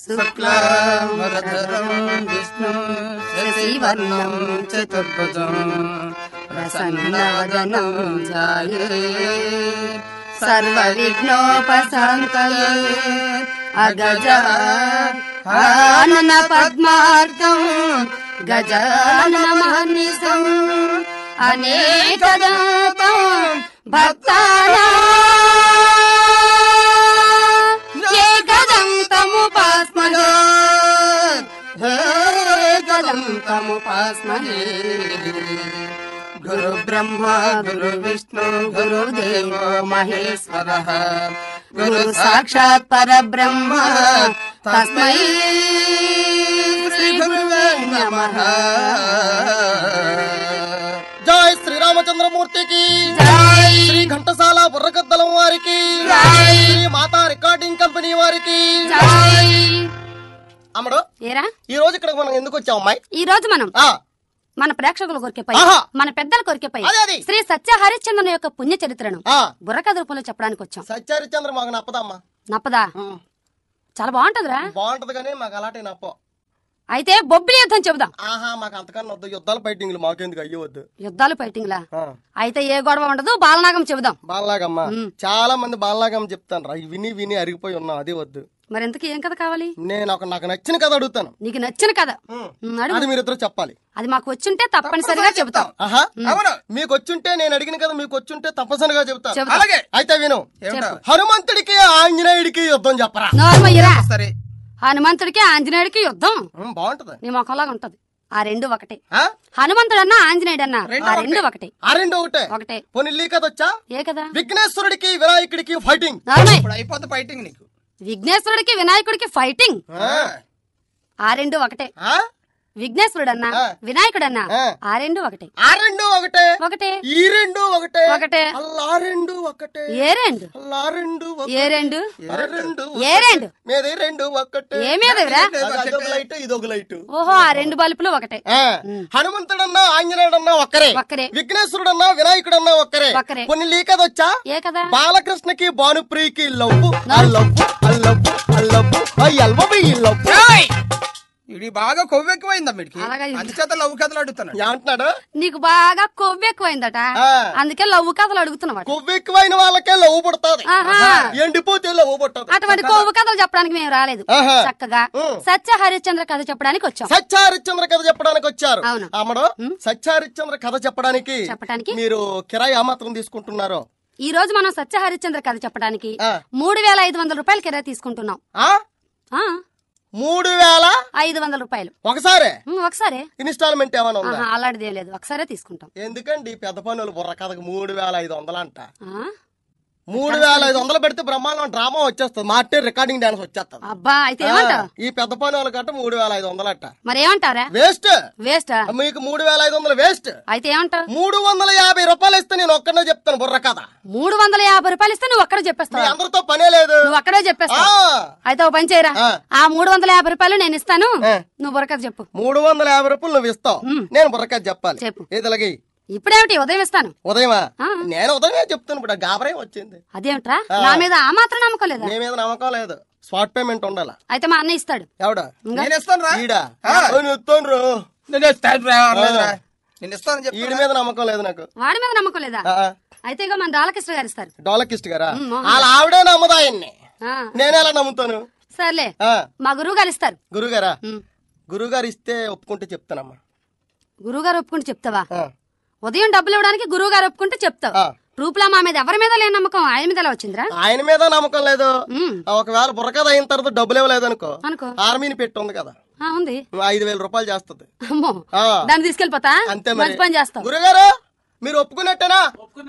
శుక్లాంబరధరం విష్ణు శశివర్ణం చతుర్భుజం ప్రసన్నవదనం ధ్యాయే సర్వవిఘ్నోపశాంతయే అగజ ఆనన పద్మార్కం గజానన మహర్నిశం అనేకదాతం భక్తానా ఏకదంతముపాస్మహే ఏకదంతముపాస్మహే గురు బ్రహ్మ గురు విష్ణు గురుదేవో మహేశ్వర గురు సాక్షాత్ పరబ్రహ్మ తస్మై శ్రీ గురువే నమః జై శ్రీరామచంద్రమూర్తికి జై శ్రీ ఘంటసాల బుర్రకద్దలం వారికి జై. శ్రీ మాతా రికార్డింగ్ కంపెనీ వారికి జై అమ్మడు ఏరా ఈ రోజు ఇక్కడ మనం ఎందుకు వచ్చాం అమ్మాయి ఈ రోజు మనం ఆ, మన ప్రేక్షకుల కొరికెపై ఆహా. మన పెద్దల కొరికెపై అదే అది. శ్రీ సత్య హరిశ్చంద్రుని యొక్క పుణ్య చరిత్రను ఆ, బుర్రకథ రూపంలో చెప్పడానికి వచ్చాం సత్యహరిచంద్ర మాకు నప్పదమ్మా నప్పదా ఉమ్, చాలా బాగుంటదిరా బాగుంటది కానీ మాకు అలాంటి నప్ప అయితే బొబ్బిలి యుద్ధం చెబుదాం ఆహా మాకు అంతకన్నా వద్దు యుద్ధాలు ఫైటింగ్లు మాకెందుకు అయ్యవద్దు యుద్ధాలు ఫైటింగ్ లా ఆ, అయితే ఏ గొడవ ఉండదు బాలనాగం చెబుదాం బాలనాగమ్మ ఉమ్. చాలా మంది బాలనాగమ్మ చెప్తాను రా విని విని అరిగిపోయి ఉన్నాం అది వద్దు మరి ఎంతకి ఏం కథ కావాలి నేను ఒక నాకు నచ్చిన కథ అడుగుతాను నీకు నచ్చిన కథ ఉమ్, ఉమ్, అడుగు అది మీరిద్దరు చెప్పాలి అది మాకు వచ్చుంటే తప్పనిసరిగా చెబుతాం ఆహా అవును మీకు వచ్చుంటే నేను అడిగిన కదా మీకు వచ్చుంటే తప్పనిసరిగా చెప్తాను చెబుతాం. అలాగే అయితే విను చెప్పు హనుమంతుడికి ఆంజనేయుడికి యుద్ధం చెప్పరా నోర్మయ్యరా సరే హనుమంతుడికి ఆంజనేయుడికి యుద్ధం ఉమ్, బాగుంటది నీ మొఖంలాగా ఉంటది ఆ రెండు ఒకటే ఆ? హనుమంతుడన్నా ఆంజనేయుడన్నా ఆ రెండు ఒకటే ఆ రెండు ఒకటే ఒకటే పోనీ లీ కథ వచ్చా ఏ కదా విఘ్నేశ్వరుడికి వినాయకుడికి ఫైటింగ్ నోర్మయ్ ఇప్పుడు అయిపోతుంది ఫైటింగ్ నీకు విఘ్నేశ్వరుడికి వినాయకుడికి ఫైటింగ్ ఆ? ఆ రెండు ఒకటే ఆ? విఘ్నేశ్వరుడన్నా ఆ. వినాయకుడన్నా ఆ. ఆ రెండు ఒకటే ఆ రెండు ఒకటే ఒకటే ఈ రెండు ఒకటే ఒకటే అల్లా రెండు ఒకటే ఏ రెండు అల్లా రెండు ఒకటే. ఏ రెండు ఆ రెండు ఏ రెండు మీది రెండు ఒక్కటే ఏమేదిరా అదొక లైట్ ఇదొక లైట్ ఓహో ఆ రెండు బల్బులు ఒకటే ఆ, హనుమంతుడన్నా ఆంజనేయుడన్నా ఒక్కరే ఒక్కరే విఘ్నేశ్వరుడన్నా వినాయకుడన్నా ఒక్కరే ఒక్కరే. కొన్ని లీకది వచ్చా ఏ కదా బాలకృష్ణకి భానుప్రియకి లవ్వు ఆ లవ్వు ఆ లవ్వు ఆ లవ్వు ఆ ఎల్వబి ఈ లవ్వు ఇది బాగా కొవ్వు ఎక్కువైందా వీడికి అలాగే ఇది. అందుచేత లవ్ కథలు అడుగుతున్నాడు ఏమంటున్నాడు నీకు బాగా కొవ్వు ఎక్కువైందట ఆ. అందుకే లవ్వు కథలు అడుగుతున్నావు కొవ్వు ఎక్కువైన వాళ్ళకే లవ్వు పుడతాది ఆహా. ఎండిపోతే లవ్వు పుట్టదు అటువంటి కొవ్వు కథలు చెప్పడానికి మేము రాలేదు ఆహా. చక్కగా ఉం. సత్య హరిశ్చంద్ర కథ చెప్పడానికి వచ్చాం సత్యహరిశ్చంద్ర కథ చెప్పడానికి వచ్చారు అవును. అమ్మడు సత్యహరిశ్చంద్ర కథ చెప్పడానికి చెప్పడానికి మీరు కిరాయి ఆ మాత్రం తీసుకుంటున్నారు ఈ రోజు మనం సత్య హరిశ్చంద్ర కథ చెప్పడానికి ఆ. మూడు వేల ఐదు వందల రూపాయలు కిరాయి తీసుకుంటున్నాం ఆ ఆ మూడు వేల ఐదు వందల రూపాయలు ఒకసారే ఉం, ఒకసారే ఇన్స్టాల్మెంట్ ఏమైనా ఉందా ఆహా, అలాంటిది ఏం లేదు ఒకసారే తీసుకుంటాం ఎందుకండి పెద్ద పనులు బుర్ర కథకు మూడు వేల ఐదు వందలు అంట ఆ? మూడు వేల ఐదు వందలు పెడితే బ్రహ్మాండం డ్రామా వచ్చేస్తుంది మాటే రికార్డింగ్ డాన్స్ వచ్చేస్తుంది అబ్బా అయితే ఏమంటావు ఈ పెద్ద పని వాళ్ళకంటే మూడు వేల ఐదు వందలు అంట మరి ఏమంటారా వేస్ట్ వేస్ట్ మీకు మూడు వేల ఐదు వందలు వేస్ట్ అయితే ఏమంటావు మూడు వందల యాభై రూపాయలు ఇస్తే నేను ఒక్కడనే చెప్తాను బుర్ర కథ మూడు వందల యాభై రూపాయలు ఇస్తే నువ్వు అక్కడే మీ చెప్పేస్తావు అందరితో పనే లేదు నువ్వు అక్కడే ఆ, చెప్పేస్తావు అయితే ఒక పని చేయరా ఆ. ఆ మూడు వందల యాభై రూపాయలు నేను ఇస్తాను ఆ. నువ్వు బుర్రకథ చెప్పు మూడు వందల యాభై రూపాయలు నువ్వు ఇస్తావు ఉమ్. నేను బుర్ర కథ చెప్పాలి చెప్పు. ఏదలగి ఇప్పుడేమిటి ఉదయం ఇస్తాను ఉదయమా ఆ. నేను ఉదయమే చెప్తాను ఇప్పుడు గాబరే వచ్చింది అదేమిట్రా నా మీద ఆ మాత్రం నమ్మకం లేదా నీ మీద నమ్మకం లేదు స్పాట్ పేమెంట్ ఉండాలా అయితే మా అన్న ఇస్తాడు ఎవడా నేను ఇస్తాను రా ఈడా ఆ. నేను ఇస్తాను రా. నేను ఇస్తాను రా అనలేదురా. నేను ఇస్తాను చెప్పి ఈడి మీద నమ్మకం లేదు నాకు వాడి మీద నమ్మకం లేదా ఆ, ఆ. అయితే ఇక మన రాలకృష్ణ గారు ఇస్తారు డోలకిస్ట్ గారా ఉమ్, మోహన్. వాళ్ళ ఆవిడే నమ్మదా ఆయన్ని ఆ, నేను ఎలా నమ్ముతాను సర్లే ఆ, మా గురువు గారు ఇస్తారు గురుగారా ఉమ్. గురుగారు ఇస్తే ఒప్పుకుంటే చెప్తానమ్మా గురువు గారు ఒప్పుకుంటే చెప్తావా ఆ, ఉదయం డబ్బులు ఇవ్వడానికి గురువు గారు ఒప్పుకుంటే చెప్తావు ఆ. రూపులా మా మీద ఎవరి మీద లేని నమ్మకం ఆయన మీద ఎలా వచ్చిందిరా ఆయన మీద నమ్మకం లేదు ఉమ్, ఆ, ఒకవేళ బుర్రకథ అయిన తర్వాత డబ్బులు ఇవ్వలేదు అనుకో అనుకో ఆర్మీని పెట్టి ఉంది కదా ఆ, ఉంది ఐదు వేల రూపాయలు చేస్తుంది అమ్మో ఆ. దాన్ని తీసుకెళ్ళిపోతా అంతే మరి మంచి పని చేస్తావు గురుగారు మీరు ఒప్పుకున్నట్టేనా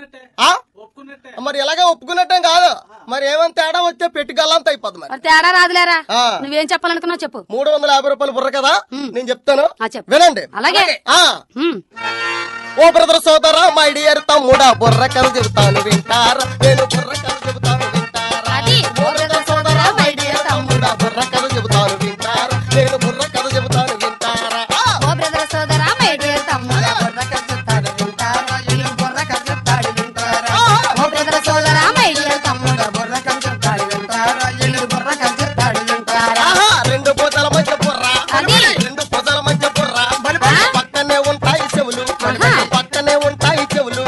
ఆ? మరి ఎలాగే ఒప్పుకున్నట్టే కాదు మరి ఏమైనా తేడా వస్తే పెట్టి గల్లంత అయిపోద్ది మరి మరి తేడా రాదులేరా ఆ. నువ్వేం చెప్పాలనుకున్నావు చెప్పు మూడు వందల యాభై రూపాయలు బుర్ర కదా నేను చెప్తాను ఆ, చెప్పు వినండి అలాగే ఆ ఉమ్, ఓ బ్రదర్ సోదరా మై డియర్ తమ్ముడా బుర్ర కథ చెబుతాను వింటారా నేను బుర్ర కథ చెబుతాను వింటారా అది ఓ బ్రదర్ సోదరా మై డియర్ తమ్ముడా బుర్ర కథ చెబుతాను వింటారా నేను బుర్ర కథ చెబుతాను వింటారా ఆ! ఓ బ్రదర్ సోదరా మై డియర్ తమ్ముడా బుర్ర కథ చెప్తాడు వింటారా వీడు బుర్ర కథ చెప్తాడు వింటారా ఓ బ్రదర్ సోదరా మై డియర్ తమ్ముడా బుర్ర కథ చెప్తాడు వింటారా వీడు బుర్ర కథ చెప్తాడు వింటారా ఆహా రెండు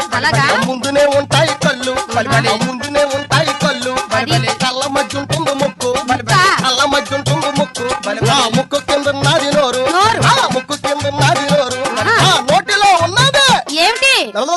అలాగా? ముందునే ఉంటాయి కళ్ళు బలి. ఆ ముందునే ఉంటాయి కళ్ళు అది. కళ్ళ మధ్య ఉంటుంది ముక్కు బలి. కళ్ళ మధ్య ఉంటుంది ముక్కు బలి. ఆ ముక్కు కింద నాది నోరు నోరు. ఆ ముక్కు కింద నాది నోరు ఆహా. ఆ నోటిలో ఉన్నది ఏమిటి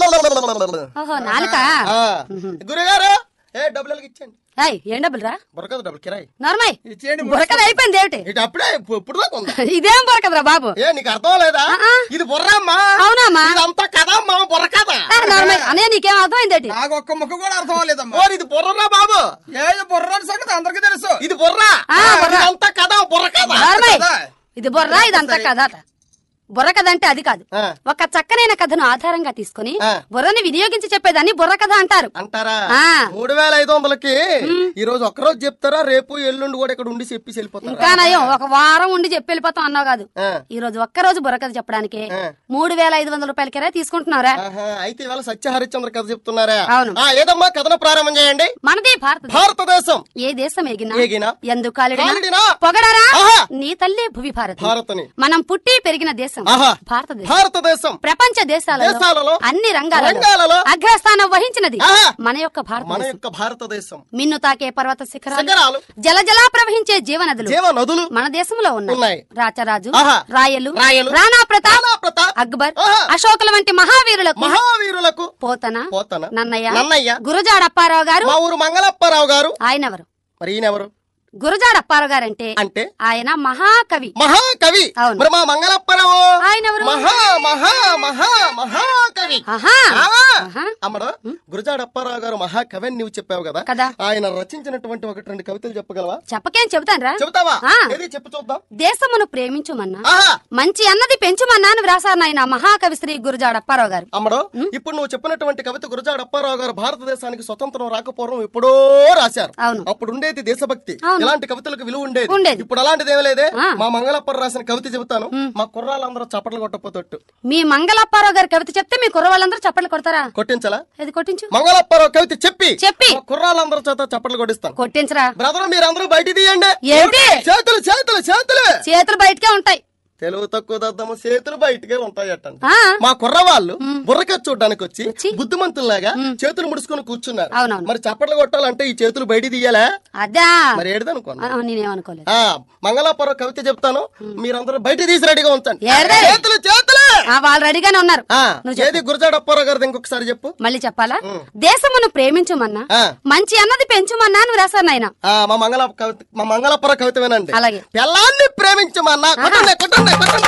ఓహో నాలుక ఆ. గురుగారు ఏ డబ్బులు ఇచ్చండి ఏయ్, ఏం డబ్బులు రా బురకదు డబ్బులు కిరాయి నార్మల్ ఇచ్చేయండి బురకది అయిపోయింది ఏమిటి ఇటు అప్పుడే ఇప్పు- ఇప్పుడు దాకా ఉందా ఇదేం బురకదురా బాబు ఏ నీకు అర్థం లేదా ఆ. ఇది బుర్రమ్మా అవునమ్మా ఇదంతా కదమ్మా బుర్ర కథ ఆ, నార్మల్ అనే నీకేం అర్థమైంది ఏంటి నాకు ఒక్క ముక్క కూడా అర్థం అవ్వలేదమ్మా ఓరి ఇది బుర్రరా బాబు ఏది బుర్రాని సంగతి అందరికీ తెలుసు ఇది బుర్ర ఆ, బుర్ర. ఇదంతా కథ బుర్ర కథ నార్మల్ కదా? ఇది బుర్ర ఇదంతా కథ అట. బుర్ర కథ అంటే అది కాదు ఆ. ఒక చక్కనైన కథను ఆధారంగా తీసుకుని ఆ. బుర్రని వినియోగించి చెప్పేదాన్ని బుర్ర కథ అంటారు అంటారా ఆ. మూడు వేల ఐదు వందలకి ఈ రోజు ఒక్కరోజు చెప్తారా రేపు ఎల్లుండి కూడా ఇక్కడ ఉండి చెప్పి వెళ్ళిపోతారా ఇంకా నయం ఒక వారం ఉండి చెప్పి వెళ్ళిపోతాం అన్నావు కాదు ఆ. ఈ రోజు ఒక్క రోజు బుర్ర కథ చెప్పడానికి ఆ. మూడు వేల ఐదు వందల రూపాయల కిరా తీసుకుంటున్నారా ఆహా, అయితే ఇవాళ సత్య హరిశ్చంద్ర కథ చెప్తున్నారా అవును. ఆ ఏదమ్మా కథను ప్రారంభం చేయండి మనది భారత భారతదేశం ఏ దేశం ఎగినా ఏగినా ఎందు కాలిడినా కాలిడినా పొగడారా ఆహా. నీ తల్లే భువి భారత్ భారతని మనం పుట్టి పెరిగిన దేశం ఆహా. భారతదేశం భారతదేశం ప్రపంచ దేశాలలో దేశాలలో అన్ని రంగాలలో రంగాలలో అగ్రస్థానం వహించినది ఆహా. మన యొక్క మన భారతదేశం యొక్క భారతదేశం మిన్ను తాకే పర్వత శిఖరాలు శిఖరాలు జల జలా ప్రవహించే జీవనదులు జీవ నదులు మన దేశంలో ఉన్నాయి ఉన్నాయి. రాచరాజు ఆహా. రాయలు రాయలు, రాణా ప్రతాప్ రాణా ప్రతాప్, అక్బర్ ఆహా. అశోకుల వంటి మహావీరులకు మహావీరులకు పోతన పోతన నన్నయ్య నన్నయ్య గురజాడ అప్పారావు గారు మా ఊరు మంగళప్పారావు గారు ఆయన ఎవరు మరి ఈయనెవరు గురజాడ అప్పారావు గారు అంటే అంటే ఆయన మహాకవి మహాకవి అవును. మరి మా మంగళప్పారావు ఆయన ఎవరు మహా మహా మహా మహాకవి ఆహా ఆ, ఆహా. అమ్మడు గురజాడ అప్పారావు గారు మహాకవి అని నువ్వు చెప్పావు కదా కదా. ఆయన రచించినటువంటి ఒకటి రెండు కవితలు చెప్పగలవా చెప్పకేం చెబుతాన్రా చెబుతావా ఆ. ఏది చెప్పు చూద్దాం దేశమును ప్రేమించుమన్నా ఆహా మంచి అన్నది పెంచుమన్నా అని వ్రాసారు నాయన మహాకవి శ్రీ గురజాడ అప్పారావు గారు అమ్మడు ఇప్పుడు నువ్వు చెప్పినటువంటి కవిత గురజాడ అప్పారావు గారు భారతదేశానికి స్వతంత్రం రాకపోవడం ఎప్పుడో రాశారు అవును. అప్పుడు ఉండేది దేశభక్తి అవును. ఇలాంటి కవితలకు విలువ ఉండేది ఉండేది. ఇప్పుడు అలాంటిది ఏమీ లేదే ఆ. మా మంగళప్పర్ రాసిన కవిత చెబుతాను మా కుర్రాళ్ళందరూ చప్పట్లు కొట్టపోతట్టు మీ మంగళప్పారావు గారి కవిత చెప్తే మీ కుర్ర వాళ్ళందరూ చప్పట్లు కొడతారా కొట్టించలా ఇది కొట్టించు మంగళప్పారావు కవిత చెప్పి చెప్పి. మా కుర్రాళ్ళందరూ చేత చప్పట్లు కొట్టిస్తాను కొట్టించరా బ్రదర్ మీరందరూ బయట తీయండి ఏమిటి? చేతులు చేతులు చేతులు చేతులు బయటకే ఉంటాయి తెలుగు తక్కువ దద్దమ్మ చేతులు బయటకే ఉంటాయట ఆ మా కుర్రవాళ్ళు బుర్రక చూడడానికి వచ్చి వచ్చి? బుద్ధిమంతుల్లాగా చేతులు ముడుచుకొని కూర్చున్నారు అవునవును. మరి చప్పట్లు కొట్టాలంటే ఈ చేతులు బయట తీయాలా అదా మరి ఏడుదనుకోండి ఆ, నేనేమనుకోలేదు ఆ మంగళాపురం కవిత చెప్తాను మీరందరూ బయట తీసి రెడీగా ఉంచండి ఏడదే? చేతులు చేతులు ఆ, వాళ్ళు రెడీగానే ఉన్నారు ఆ, నువ్వు చెప్పు. ఏది గురజాడప్పారావు గారిది ఇంకొకసారి చెప్పు మళ్ళీ చెప్పాలా దేశమును ప్రేమించుమన్నా ఆ. మంచి అన్నది పెంచుమన్నా అని వ్రాసారు నాయన ఆ మా మంగళ కవిత మా మంగళపుర కవిత వినండి అలాగే. పిల్లాన్ని ప్రేమించమన్నా కొట్టండి కొట్టండి కొట్టండి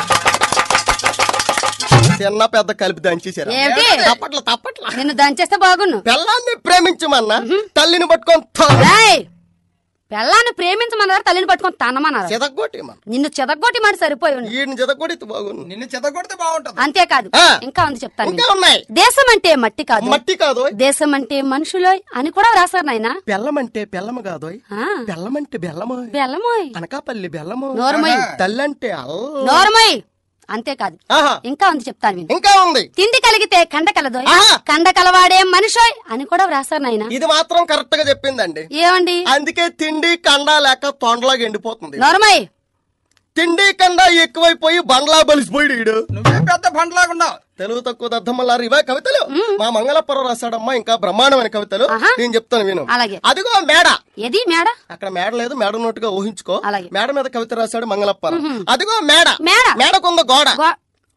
చిన్న పెద్ద కలిపి దంచేసారు ఏమిటి? తప్పట్ల తప్పట్ల నిన్ను దంచేస్తే బాగున్ను పిల్లాన్ని ప్రేమించమన్నా తల్లిని పట్టుకొని రాయ్ పెళ్ళాన్ని ప్రేమించమన్నారు తల్లిని పట్టుకొని తనమన్నారు చెదగొట్టి మన నిన్ను చెదగొట్టి మాట సరిపోయి ఉంది ఈయన చెదగొట్టి బాగుంది నిన్ను చెత్తగొడితే బాగుంటది అంతేకాదు ఆ. ఇంకా ఉంది చెప్తాను ఇంకా విను. ఉన్నాయి దేశం అంటే మట్టి కాదు మట్టి కాదు దేశం అంటే మనుషులోయ్ అని కూడా రాశారు నాయన బెల్లమంటే బెల్లము కాదు ఆ, బెల్లమంటే బెల్లము బెల్లమోయ్ అనకాపల్లి బెల్లము నోరమోయ్ తల్లంటే అల్ల నోరమోయ్ అంతేకాదు ఆహా ఇంకా ఉంది చెప్తాను విను ఇంకా ఉంది తిండి కలిగితే కండ కలదోయ్ ఆహా. కండ కలవాడే మనిషోయ్ అని కూడా వ్రాసారు నాయన ఇది మాత్రం కరెక్ట్ గా చెప్పిందండి ఏమండి అందుకే తిండి కండ లేక తొండలాగా ఎండిపోతుంది నోరమోయ్ తిండి కండ ఎక్కువైపోయి బండ్లా బలిసిపోయి ఈడు నువ్వేం పెద్ద పంటలాగా ఉన్నావు తెలుగు తక్కువ దద్దమ్మలారు ఇవే కవితలు మా మంగళపురం రాశాడమ్మా ఇంకా బ్రహ్మాండమైన కవితలు ఆహా. నేను చెప్తాను విను అలాగే అదిగో మేడ ఏది మేడ అక్కడ మేడ లేదు మేడ ఉన్నట్టుగా ఊహించుకో అలాగే. మేడ మీద కవిత రాశాడు మంగళపురం అదిగో మేడ మేడ మేడకుంద గోడ గో-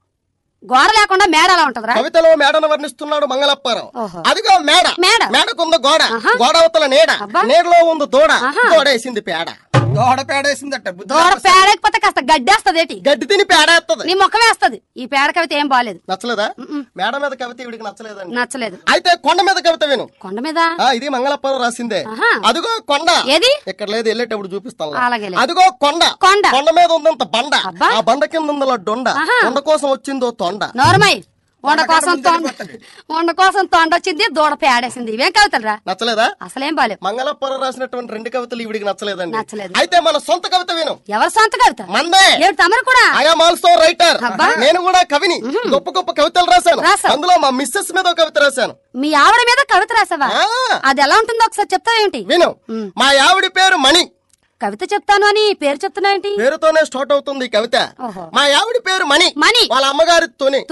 గోడ లేకుండా మేడ అలా ఉంటదిరా కవితలో మేడను వర్ణిస్తున్నాడు మంగళప్పారం ఓహో. అదిగో మేడ మేడ. మేడకుంద గోడ ఆహా. గోడ అవతల నీడ అబ్బా. నీడలో ఉంది దూడ ఆహా. దూడేసింది పేడ దోడ పేడేసిందట బుద్ధి దూడ పేడకపోతే కాస్త గడ్డేస్తదేటి గడ్డి తిని పేడేస్తుంది నీ ముఖం వేస్తది ఈ పేడ కవిత ఏం బాలేదు నచ్చలేదా మేడ మీద కవిత ఇవిడికి నచ్చలేదండి నచ్చలేదు అయితే కొండ మీద కవిత విను కొండ మీద ఆ ఇది మంగళపురం రాసిందే ఆహా. అదిగో కొండ ఏది ఇక్కడ లేదు వెళ్ళేటప్పుడు చూపిస్తాను అలాగే అదిగో కొండ కొండ. కొండ మీద ఉందంత బండ అబ్బా. ఆ బండ కింద ఉందల డొండ ఆహా. కొండ కోసం వచ్చిందో తొండ నోరమై వండ కోసం ముందు తొండ వెళ్ళిపోతుంది. వండ కోసం తొండ వచ్చింది దూడ పేడేసింది ఇవేం కవితలురా నచ్చలేదా అసలేం బాలేవు మంగళపురం రాసినటువంటి రెండు కవితలు ఇవిడికి నచ్చలేదండి నచ్చలేదు. అయితే మన సొంత కవిత విను ఎవరి సొంత కవిత మందే ఏమిటి తమరు కూడా ఐఎమ్ ఆల్సో రైటర్ అబ్బా. నేను కూడా కవిని గొప్ప గొప్ప కవితలు రాశాను రాశావు. అందులో మా మిస్సెస్ మీద ఒక కవిత రాశాను మీ ఆవిడ మీద కవిత రాసావా ఆ. అది ఎలా ఉంటుందో ఒకసారి చెప్తావేంటి విను మా ఆవిడ పేరు మణి కవిత చెప్తాను అని పేరు చెప్తున్నావేంటి పేరుతోనే స్టార్ట్ అవుతుంది ఈ కవిత ఓహో. మా ఆవిడ పేరు మణి మణి. వాళ్ళ అమ్మగారి తోని తుని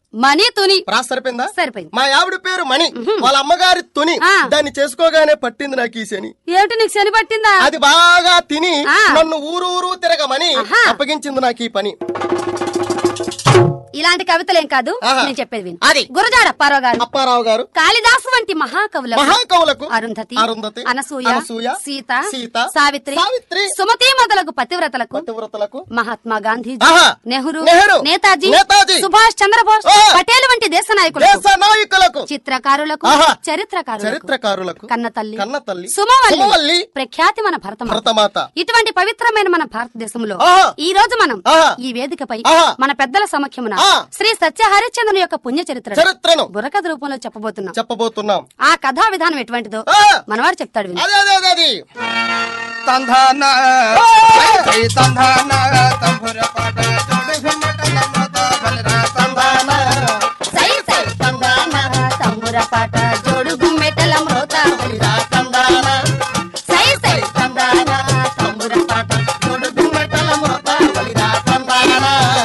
మనీ తుని ప్రాస సరిపోయిందా సరిపోయింది మా ఆవిడ పేరు మణి వాళ్ళ అమ్మగారి తుని ఆ. దాన్ని చేసుకోగానే పట్టింది నాకు ఈ శని ఏమిటి నీకు శని పట్టిందా అది బాగా తిని ఆ. నన్ను ఊరూరు తిరగమని ఆహా. అప్పగించింది నాకు ఈ పని ఇలాంటి కవితలేం కాదు ఆహా. నేను చెప్పేది విను అది. గురజాడ అప్పారావు గారు అప్పారావు గారు కాళిదాసు వంటి మహాకవులకు మహాకవులకు అరుంధతి అరుంధతి అనసూయ అనసూయ సీత సీత సావిత్రి సావిత్రి సుమతి మొదలగు పతివ్రతలకు పతివ్రతలకు మహాత్మా గాంధీ ఆహా. నెహ్రూ నెహ్రూ, నేతాజీ నేతాజీ, సుభాష్ చంద్రబోస్ ఆ. పటేల్ వంటి దేశ నాయకులకు దేశ నాయకులకు చిత్రకారులకు ఆహా. చరిత్రకారులకు చరిత్రకారులకు కన్నతల్లి కన్నతల్లి సుమవల్లి సుమవల్లి ప్రఖ్యాతి మన భరతమాత భరతమాత ఇటువంటి పవిత్రమైన మన భారతదేశంలో ఆహా. ఈ రోజు మనం ఆహా. ఈ వేదికపై ఆహా. మన పెద్దల సమక్షమున ఆ. శ్రీ సత్య హరిశ్చంద్రుని యొక్క పుణ్య చరిత్ర చరిత్రను బుర్రకథ రూపంలో చెప్పబోతున్నాం చెప్పబోతున్నాం ఆ కథా విధానం ఎటువంటిదో ఆ. మనవాడు చెప్తాడు విను అదే అదే అదే అది తంధాన జై తంధాన తంబుర పాట జోడు ఘుమట నమ్మత బలిరా తంధాన సై సై తందాన తంబుర పాట జోడు గుమ్మెటల మ్రోత ఇలా తందాన, సై సై తందాన, తంబుర పాట, తొడు దుమ్మెట్టల మోత, బలిరా తందాన.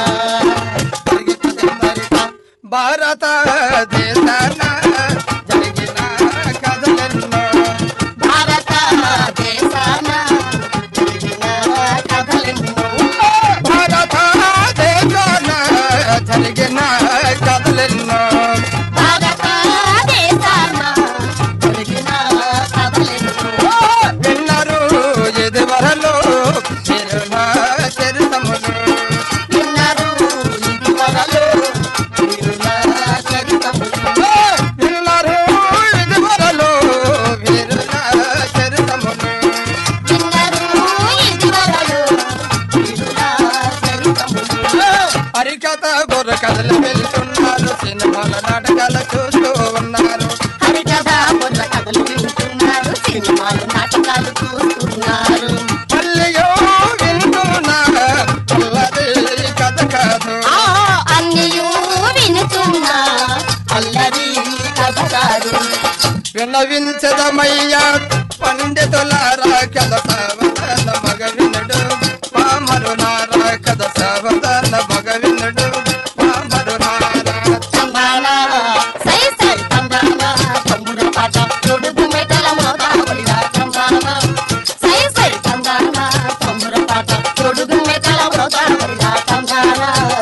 భారత దేశాన జరిగిన కథలెన్నో భారత దేశాన జరిగిన కథలెన్నో. భారత దేశాన జరిగిన కథలెన్నో భారత దేశాన జరిగిన కథలెన్నో. విన్నారు ఇది వరలో మీరు నా చరితములు విన్నారు ఇది వరలో మీరు నా చరితములు. విన్నారు ఇది వరలో మీరు నా చరితములు విన్నారు ఇది వరలో మీరు నా చరితములు. హరికథ బుర్ర కథలు వెళ్తున్నారు సినిమాల నాటకాలు చూస్తూ ఉన్నారు హరికథ బుర్ర కథలు వింటున్నారు సినిమాలు నాటకాలు చూస్తున్నారు మళ్ళీయో వింటున్నా అల్లది కథ కాదు అన్నయూ వినుతున్నా అల్లరి కథ కాదు వినవించదమయ్యా పండితులారా కథ సావధాన మగ వినుడు పామరులారా కథ సావధాన మగ వినుడు పామరులారా తందాన సై సై తందాన తమ్ముడ పాట తొడుగు మెటల మోత బలిరా తందాన సై సై తందాన తమ్ముడ పాట తొడుగు మెటల మోత బలిరా తందాన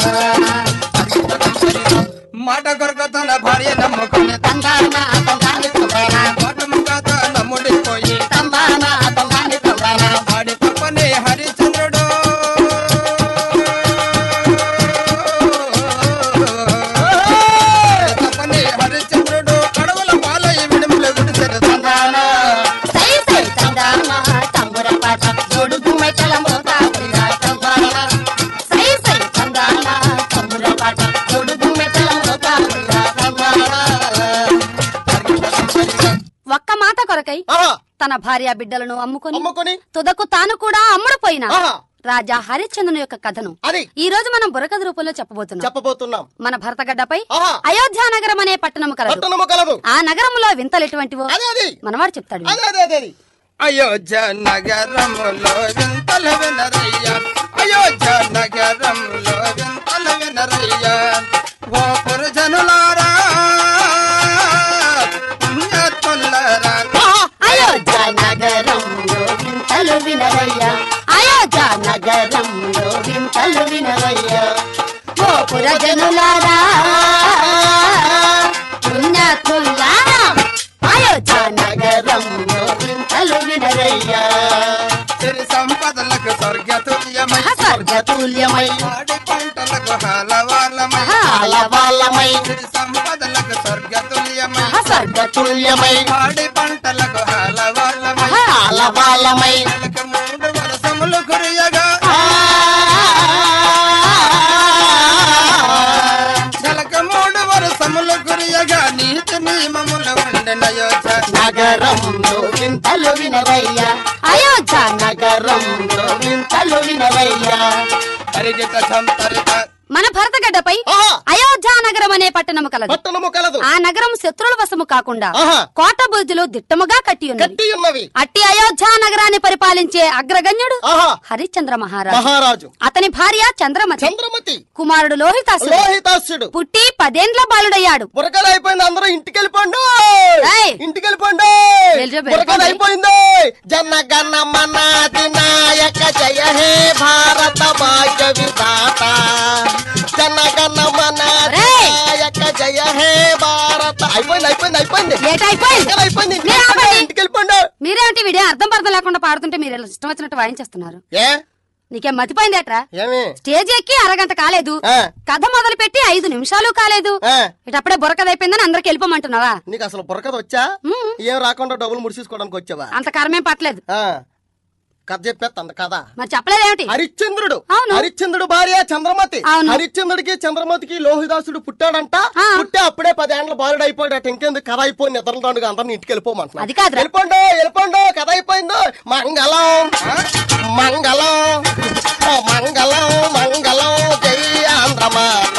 మాట కొరకు తన భార్య నమ్ముకుని తందాన తందాని తందాన మాట ముఖత నమ్ముడిపోయి తందాన తందాని తందాన ఆడి తప్పని హరిచంద్రుడు తప్పని హరిచంద్రుడు అడవుల పాలై విడుముల విడిచెరు తందాన సై సై తందాన తమ్ముడ పాట తొడుగు మెటల మోత బలిరా తందాన సై సై తందాన తమ్ముడ పాట తొడుగు మెటల మోత బలిరా తందాన ఒక్క మాట కొరకై ఆహా, తన భార్య బిడ్డలను అమ్ముకొని అమ్ముకొని తుదకు తాను కూడా అమ్ముడుపోయిన ఆహా. రాజా హరిశ్చంద్రుని యొక్క కథను అది ఈ రోజు మనం బుర్రకథ రూపంలో చెప్పబోతున్నాం చెప్పబోతున్నాం మన భరతగడ్డపై ఆహా. అయోధ్య నగరం అనే పట్టణం కలదు పట్టణము కలదు ఆ నగరములో వింతలు ఎటువంటివో అదే అది మనవాడు చెప్తాడు అదే అదే అదే అది అయోధ్య నగరములో వింతల వినరయ్య అయోధ్య నగరములో వింతల వినరయ్య ఓ పురుజనులారా పుణ్యాత్ములారా అయోధ్య నగరంలో వింతలు వినరయ్యా అయోధ్య నగరంలో వింతలు వినరయ్యా ఓ పురజనులారా పుణ్యాత్ములారా అయోధ్య నగరంలో వింతలు వినరయ్యా సిరి సంపదలకు స్వర్గతుల్యమై స్వర్గతుల్యమై పాడి పంటలకు హాలవాలమై ఆలవాలమై సిరి సంపదలకు స్వర్గతుల్యమై స్వర్గతుల్యమై పాడి పంటలకు హాలవాలమై ఆలవాలమై నెలకు మూడు వరసములు కురియగా నెలకు మూడు వరసములు కురియగా నీతి నియమములు ఉండిన యోచన నగరంలో వింతలు వినవయ్యా అయోధ్య నగరంలో వింతలు వినవయ్యా హరిజిత సంతరిత మన భరతగడ్డపై ఆహా. అయోధ్య నగరం అనే పట్టణము కలదు పట్టణము కలదు ఆ నగరం శత్రుల వశము కాకుండా ఆహా. కోట బుర్జులు దిట్టముగా కట్టి ఉన్నది కట్టి ఉన్నవి అట్టి అయోధ్య నగరాన్ని పరిపాలించే అగ్రగణ్యుడు ఆహా హరిశ్చంద్ర మహారాజు మహారాజు అతని భార్య చంద్రమతి చంద్రమతి కుమారుడు లోహితాసుడు లోహితాస్యుడు పుట్టి పదేండ్ల బాలుడయ్యాడు బురకలు అయిపోయింది అందరూ ఇంటికి వెళ్ళిపోండి ఏయ్. ఇంటికి వెళ్ళిపోండి వెళ్ళిపో, బురకలు వెళ్ళిపోండి. అయిపోయింది జన గణ మన నాయక జయ హే భారత భాగ్య విధాత జన గణ మన ఒరేయ్. నాయక జయ హే భారత అయిపోయింది అయిపోయింది అయిపోయింది ఏటైపోయింది బురకలు అయిపోయింది ఇంటికి మీరు వెళ్ళిపోండి, ఆపండి. ఇంటికి వెళ్ళిపోండి మీరేమిటి వీడియో అర్థం పర్థం లేకుండా పాడుతుంటే మీరు ఇలా ఇష్టం వచ్చినట్టు వాయించేస్తున్నారు ఏ నీకేం మతిపోయిందేట్రా ఏమి స్టేజ్ ఎక్కి అరగంట కాలేదు ఆ. కథ మొదలు పెట్టి ఐదు నిమిషాలు కాలేదు ఆ. ఇటప్పుడే బుర్రకదైపోయిందని అందరికి వెళ్ళిపోమంటున్నావా నీకు అసలు బుర్రకథ వచ్చా మ్మ్. ఏం రాకుండా డబ్బులు ముడిచేసుకోవడానికి వచ్చావా అంత కర్మేం పట్టలేదు ఆ. కథ చెప్పేస్తా కథ మరి చెప్పలేదేమిటి హరిశ్చంద్రుడు అవును. హరిశ్చంద్రుడు భార్య చంద్రమతి అవును. హరిశ్చంద్రుడికి చంద్రమతికి లోహిదాసుడు పుట్టాడంట ఆ. పుట్టే అప్పుడే పదేండ్ల బాలుడు అయిపోయాడు ఇంకెందుకు కథ అయిపోయింది ఇతరుల దండుగా అందరిని ఇంటికి వెళ్ళిపోమంటున్నా అది కాదురా. వెళ్ళిపోండు వెళ్ళిపోండు కథ అయిపోయిందో మంగళం మంగళం ఓ మంగళం మంగళం జై ఆంధ్రమాత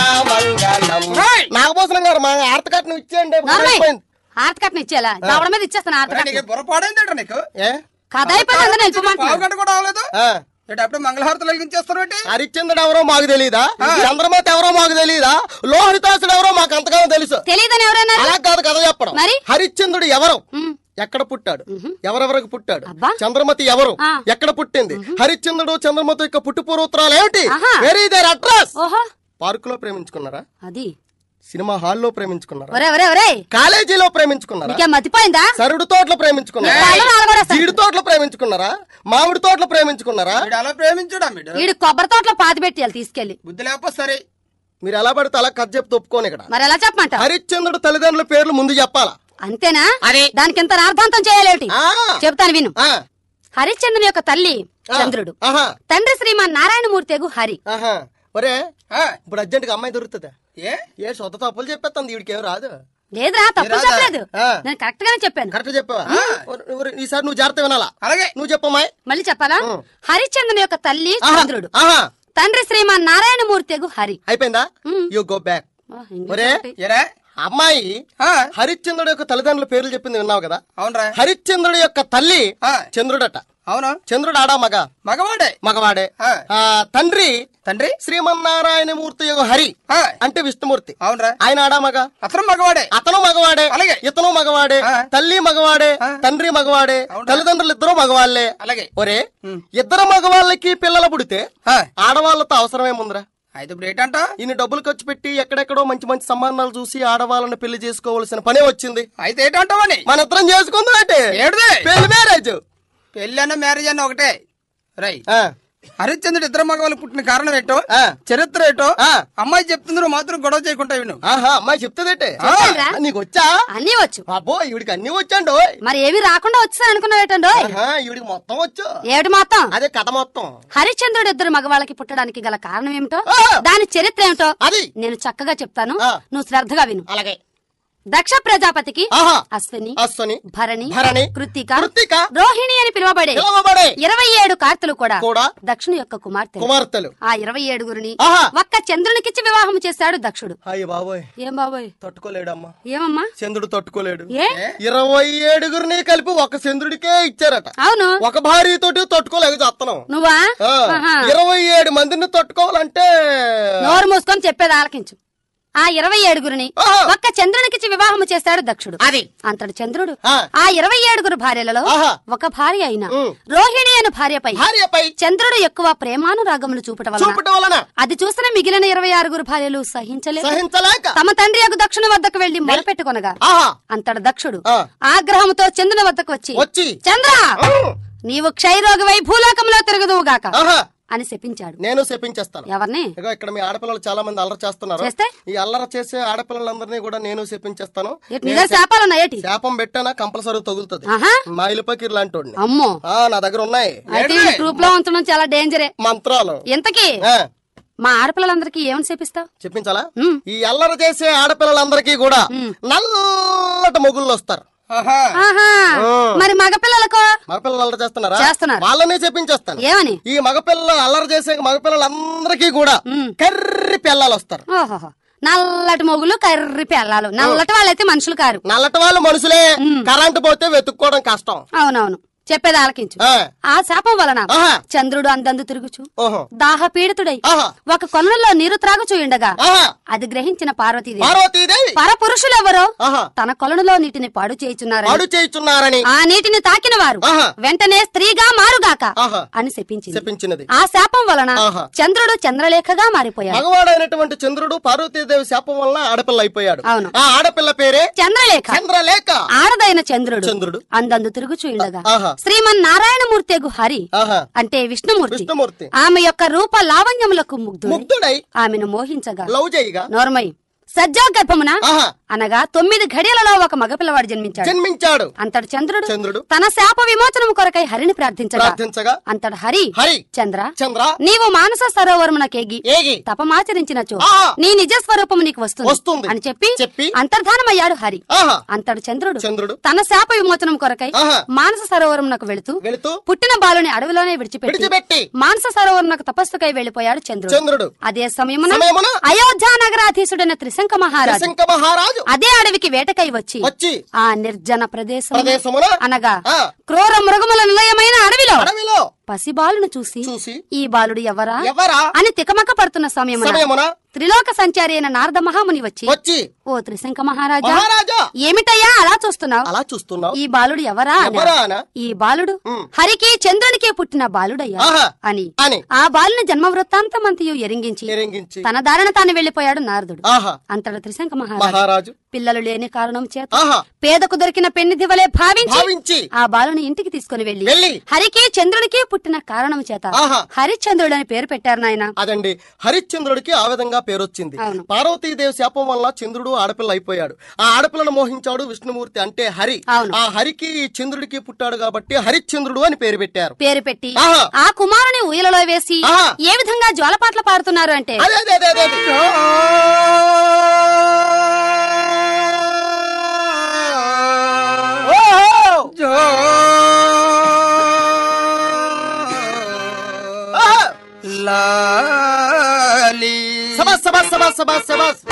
మంగళం హాయ్. నాగభూషణం గారు మా ఆర్త కట్నం ఇచ్చేయండి నార్మల్ అయిపోయింది ఆర్ట్ కట్న ఇచ్చేలా దవడ మీద ఇచ్చేస్తాను ఆర్ట్ ఒరేయ్, కట్న నీకు బుర్ర పాడైందంట నీకు ఏ కథ అయిపోయింది అందరూ వెళ్ళిపోమంటున్నాను పావు గంట కూడా అవ్వలేదు ఆ. ఏంటి అప్పుడే మంగళహారతులు వెలిగించేస్తారు ఏంటి హరిశ్చంద్రుడు ఎవరో మాకు తెలియదా చంద్రమతి ఎవరో మాకు తెలియదా లోహితాసుడు ఎవరో మాకు అంతగానో తెలుసు తెలియదని ఎవరైనా అలా కాదు కథ చెప్పడం మరి? హరిశ్చంద్రుడు ఎవరు ఉమ్. ఎక్కడ పుట్టాడు ఎవరెవరికి పుట్టాడు అబ్బా. చంద్రమతి ఎవరు ఆ. ఎక్కడ పుట్టింది హరిశ్చంద్రుడు చంద్రమతి యొక్క పుట్టు పూర్వోత్తరాలు ఏమిటి ఆహా. వెరీ దేర్ అడ్రస్ ఓహో పార్క్ లో ప్రేమించుకున్నారా అది సినిమా హాల్లో ప్రేమించుకున్నారా ఒరే ఒరే ఒరే కాలేజీలో ప్రేమించుకున్నారా నీకేం మతిపోయిందా సరుడు తోటలో ప్రేమించుకున్నారా వాళ్ళు నాలుగోడేస్తారు. జీడి తోటలో ప్రేమించుకున్నారా మామిడి తోటలో ప్రేమించుకున్నారా వీడు అలా ప్రేమించుడా వీడు వీడు కొబ్బరి తోటలో పాతి పెట్టేయాలి తీసుకెళ్లి బుద్ధి లేకపోతే సరే మీరు ఎలా పడితే అలా కథ చెప్తే ఒప్పుకోని ఇక్కడ మరి ఎలా చెప్పమంటావు హరిశ్చంద్రుడు తల్లిదండ్రుల పేర్లు ముందు చెప్పాలా అంతేనా అరే. దానికి ఇంత అర్థాంతం చేయాలేమిటి ఆ. చెప్తాను విను ఆ. హరిశ్చంద్రుని యొక్క తల్లి ఆ. చంద్రుడు ఆహా తండ్రి శ్రీమాన్ నారాయణమూర్తి ఎగు హరి ఆహా ఒరే ఆ, ఇప్పుడు అర్జెంట్ గా అమ్మాయి దొరుకుతుందా ఏ ఏ సొంత తప్పులు చెప్పేస్తుంది వీడికి ఏం రాదు లేదురా తప్పు రాదా? చెప్పలేదు ఆ. నేను కరెక్ట్ గానే చెప్పాను కరెక్ట్ చెప్పావా ఒరే, ఒరే, ఈసారి నువ్వు జాగ్రత్త వినాలా అలాగే నువ్వు చెప్పమ్మాయి మళ్ళీ చెప్పాలా హరిశ్చంద్రుని యొక్క తల్లి ఆహా చంద్రుడు ఆహా తండ్రి శ్రీమాన్ నారాయణమూర్తి ఎగు హరి అయిపోయిందా మ్. యు గో బ్యాక్ ఆ, ఇంగ్లీష్ ఒరే ఒకటి. ఏరా అమ్మాయి ఆ, హరిశ్చంద్రుడు యొక్క తల్లిదండ్రుల పేర్లు చెప్పింది విన్నావు కదా అవునరా హరిశ్చంద్రుడు యొక్క తల్లి ఆ, చంద్రుడట అవును చంద్రుడు ఆడా మగ మగవాడే మగవాడే ఆ. ఆ, తండ్రి తండ్రి శ్రీమన్నారాయణమూర్తి యొక్క హరి ఆ, అంటే విష్ణుమూర్తి అవునరా ఆయన ఆడా మగ అతను మగవాడే అతను మగవాడే అలాగే. ఇతను మగవాడే ఆ. తల్లి మగవాడే ఆ. తండ్రి మగవాడే అవునా? తల్లిదండ్రులు ఇద్దరు మగవాళ్లే అలాగే ఒరే ఉమ్. ఇద్దరు మగవాళ్ళకి పిల్లలు పుడితే ఆ, ఆడవాళ్ళతో అవసరమేముందిరా అయితే ఇప్పుడు ఏంటంట ఇన్ని డబ్బులు ఖర్చు పెట్టి ఎక్కడెక్కడో మంచి మంచి సంబంధాలు చూసి ఆడవాళ్ళని పెళ్లి చేసుకోవాల్సిన పనే వచ్చింది అయితే ఏంటంటావని మన ఇద్దరం చేసుకుందాం అంటే ఏడుది పెళ్లి మ్యారేజ్ పెళ్లి అన్న మ్యారేజ్ అన్న ఒకటే రై ఆ, హరిశ్చంద్రుడు ఇద్దరు మగవాళ్ళు పుట్టిన కారణం ఏంటో ఆ. చరిత్ర ఏంటో ఆ. అమ్మాయి చెప్తుంది నువ్వు మాత్రం గొడవ చేయకుండా విను ఆహా అమ్మాయి చెప్తుందేంటే చెప్పండిరా. నీకు వచ్చా అన్నీ వచ్చు అబ్బో ఈవిడికి అన్ని వచ్చాండు మరి ఏమి రాకుండా వచ్చాను అనుకున్నావేటండో ఆహా ఈవిడికి మొత్తం వచ్చు ఏమిటి మొత్తం అదే కథ మొత్తం హరిశ్చంద్రుడు ఇద్దరు మగవాళ్ళకి పుట్టడానికి గల కారణం ఏమిటో ఆ. దాని చరిత్ర ఏమిటో అది నేను చక్కగా చెప్తాను ఆ. నువ్వు శ్రద్ధగా విను అలాగే దక్ష ప్రజాపతికి ఆహా అశ్విని అశ్వని భరణి భరణి కృత్తిక కృత్తిక రోహిణి అని పిలువబడే పిలవబడే ఇరవై ఏడు కార్తెలు కూడా కూడా దక్షుని యొక్క కుమార్తె కుమార్తెలు ఆ ఇరవై ఏడుగురిని ఆహా ఒక్క చంద్రునికిచ్చి వివాహం చేశాడు దక్షుడు అయ్య బాబోయ్ ఏం బాబోయ్ తట్టుకోలేడమ్మా ఏమమ్మా చంద్రుడు తట్టుకోలేడు ఏ ఇరవై ఏడుగురిని కలిపి ఒక చంద్రుడికే ఇచ్చారట అవును ఒక భార్యతోటి తట్టుకోలేక చేస్తున్నాం నువ్వా ఆ, ఆహా. ఇరవై ఏడు మందిని తట్టుకోవాలంటే నోరు మూసుకొని చెప్పేది ఆలకించు ఆ ఇరవై ఏడుగురిని ఆహా. ఒక్క చంద్రునికిచ్చి వివాహము చేశాడు దక్షుడు అది అంతటి చంద్రుడు ఆ. ఆ ఇరవై ఏడుగురు భార్యలలో ఆహా. ఒక భార్య అయిన ఉమ్. రోహిణి అను భార్యపై భార్యపై చంద్రుడు ఎక్కువ ప్రేమానురాగములు చూపటం వలన చూపటం వలన అది చూసిన మిగిలిన ఇరవై ఆరుగురు భార్యలు సహించలేక సహించలేక తమ తండ్రి యొక్క దక్షిణ వద్దకు వెళ్లి మొరపెట్టుకొనగా ఆహా అంతటి దక్షుడు ఆ. ఆగ్రహంతో చంద్రుని వద్దకు వచ్చి వచ్చి చంద్ర ఉమ్, నీవు క్షయరోగవై భూలోకంలో తిరుగుదువుగాక ఆహా అని శపించాడు నేను శపించేస్తాను ఎవరిని ఇగో ఇక్కడ మీ ఆడపిల్లలు చాలా మంది అల్లరి చేస్తున్నారు చేస్తే? ఈ అల్లరి చేసే ఆడపిల్లలందరినీ కూడా నేను శపించేస్తాను ఏంటి, నీ దగ్గర శాపాలు ఉన్నాయేటి శాపం పెట్టానా కంపల్సరీ తగులుతుంది ఆహా మా ఇలుపకి లాంటి అమ్మో ఆ నా దగ్గర ఉన్నాయి అయితే ఈ గ్రూప్ లో ఉంచడం చాలా డేంజరే మంత్రాలు ఇంతకీ ఆ, మా ఆడపిల్లలందరికీ ఏమని చేపిస్తావు చెప్పించాలా ఉమ్. ఈ అల్లరి చేసే ఆడపిల్లలందరికీ కూడా నల్లటి మొగుళ్ళు వస్తారు ఆహా. ఆహా మరి మగపిల్లలకు మగపిల్లలు అల్లరి చేస్తున్నారా చేస్తున్నారు. వాళ్ళనే చెప్పించేస్తాను ఏమని ఈ మగపిల్లలు అల్లరి చేసే మగపిల్లలందరికీ కూడా కర్రి పిల్లలు వస్తారు ఓహో నల్లటి మొగులు కర్రి పిల్లలు నల్లటి వాళ్ళైతే మనుషులు కారు నల్లటి వాళ్ళు మనుషులే కరెంటు పోతే వెతుక్కోవడం కష్టం అవునవును చెప్పేది ఆలకించు ఆ, ఆ శాపం వలన ఆహా. చంద్రుడు అందందు తిరుగుచు ఓహో దాహ పీడితుడై ఆహా. ఒక కొనలో నీరు త్రాగుచూ ఉండగా ఆహా అది గ్రహించిన పార్వతీదేవి పార్వతీదేవి పరపురుషులెవరో ఆహా తన కొలనులో నీటిని పాడు చేయుచున్నారని పాడు చేయుచున్నారని ఆ నీటిని తాకిన వారు ఆహా. వెంటనే స్త్రీగా మారుగాక ఆహా అని చెప్పించింది చెప్పించినది ఆ శాపం వలన ఆహా. చంద్రుడు చంద్రలేఖగా మారిపోయాడు మగవాడైనటువంటి చంద్రుడు పార్వతీదేవి శాపం వలన ఆడపిల్ల అయిపోయాడు అవును. ఆ ఆడపిల్ల పేరే చంద్రలేఖ చంద్రలేఖ ఆడదైన చంద్రుడు చంద్రుడు అందందు తిరుగుచూ ఉండగా ఆహా. శ్రీమన్ నారాయణమూర్తిగు హరి ఆహా అంటే విష్ణుమూర్తి విష్ణుమూర్తి ఆమె యొక్క రూప లావణ్యములకు ముగ్ధుడు ముగ్ధుడై ఆమెను మోహించగా లవ్ చేయగా నోర్మై సజ్జా గర్భమున ఆహా అనగా తొమ్మిది ఘడియలలో ఒక మగపిల్లవాడు జన్మించాడు జన్మించాడు అంతటి చంద్రుడు చంద్రుడు తన శాప విమోచనము కొరకై హరిని ప్రార్థించగా ప్రార్థించగా అంతటి హరి హరి చంద్ర చంద్ర నీవు మానస సరోవరమునకేగి ఏగి తపమాచరించినచో ఆహా. నీ నిజ స్వరూపము నీకు వస్తుంది వస్తుంది. అని చెప్పి చెప్పి అంతర్ధానమయ్యాడు హరి ఆహా అంతటి చంద్రుడు చంద్రుడు తన శాప విమోచనం కొరకై ఆహా. మానస సరోవరమునకు వెళుతూ వెళుతూ పుట్టిన బాలుని అడవిలోనే విడిచిపెట్టి విడిచిపెట్టి మానస సరోవరమునకు తపస్సుకై వెళ్లిపోయాడు చంద్రుడు చంద్రుడు అదే సమయమున సమయమున అయోధ్య నగరాధీశుడైన త్రిశంక మహారాజు శంక మహారాజు అదే అడవికి వేటకై వచ్చి వచ్చి ఆ నిర్జన ప్రదేశం ప్రదేశమున అనగా ఆ. క్రూర మృగముల నిలయమైన అడవిలో అడవిలో పసిబాలును చూసి చూసి ఈ బాలుడు ఎవరా ఎవరా అని తికమక పడుతున్న సమయమున సమయమున త్రిలోక సంచారి అయిన నారద మహాముని వచ్చి వచ్చి ఓ త్రిశంక మహారాజా మహారాజా ఏమిటయ్యా అలా చూస్తున్నావు అలా చూస్తున్నావు ఈ బాలుడు ఎవరా అన్నాడు. ఎవరా అనా? ఈ బాలుడు ఉమ్. హరికి చంద్రునికి పుట్టిన బాలుడయ్యా ఆహా. అని అని ఆ బాలుని జన్మ వృత్తాంతమంతయు ఎరింగించి ఎరింగించి తన దారిన తాను వెళ్లిపోయాడు నారదుడు ఆహా అంతట త్రిశంక మహారాజు మహారాజు పిల్లలు లేని కారణం చేత ఆహా పేదకు దొరికిన పెన్నిది వలె భావించి భావించి ఆ బాలుని ఇంటికి తీసుకుని వెళ్లి వెళ్ళి హరికి చంద్రునికి పుట్టిన కారణం చేత ఆహా. హరిచంద్రుడు అని పేరు పెట్టారు నాయన అదండి హరిశ్చంద్రుడికి ఆ విధంగా పేరొచ్చింది అవును. పార్వతీదేవి శాపం వల్ల చంద్రుడు ఆడపిల్ల అయిపోయాడు ఆ ఆడపిల్లను మోహించాడు విష్ణుమూర్తి అంటే హరి అవును. ఆ హరికి ఈ చంద్రుడికి పుట్టాడు కాబట్టి హరిశ్చంద్రుడు అని పేరు పెట్టారు పేరు పెట్టి ఆహా. ఆ కుమారుని ఊయలలో వేసి ఆహా. ఏ విధంగా జోలపాట్లు పాడుతున్నారు అంటే అదే అదే అదే అదే అదే. జో ఆహా. లాలి సబాస్ సబాస్ సబాస్ సబాస్ సబాస్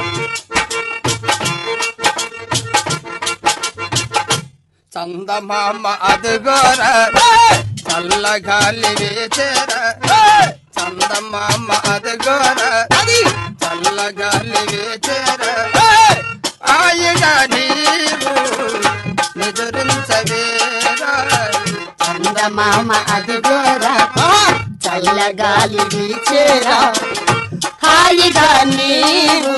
చందమామ అదుగోర చల్లగాలి వేచేర చందమామ అదుగోర అది చల్లగాలి వేచేర ఆయిగా నీవు నిదురించవేరా చందమామ అదిగోరా ఆహా. చల్లగాలి వీచేరా హాయిగా నీవు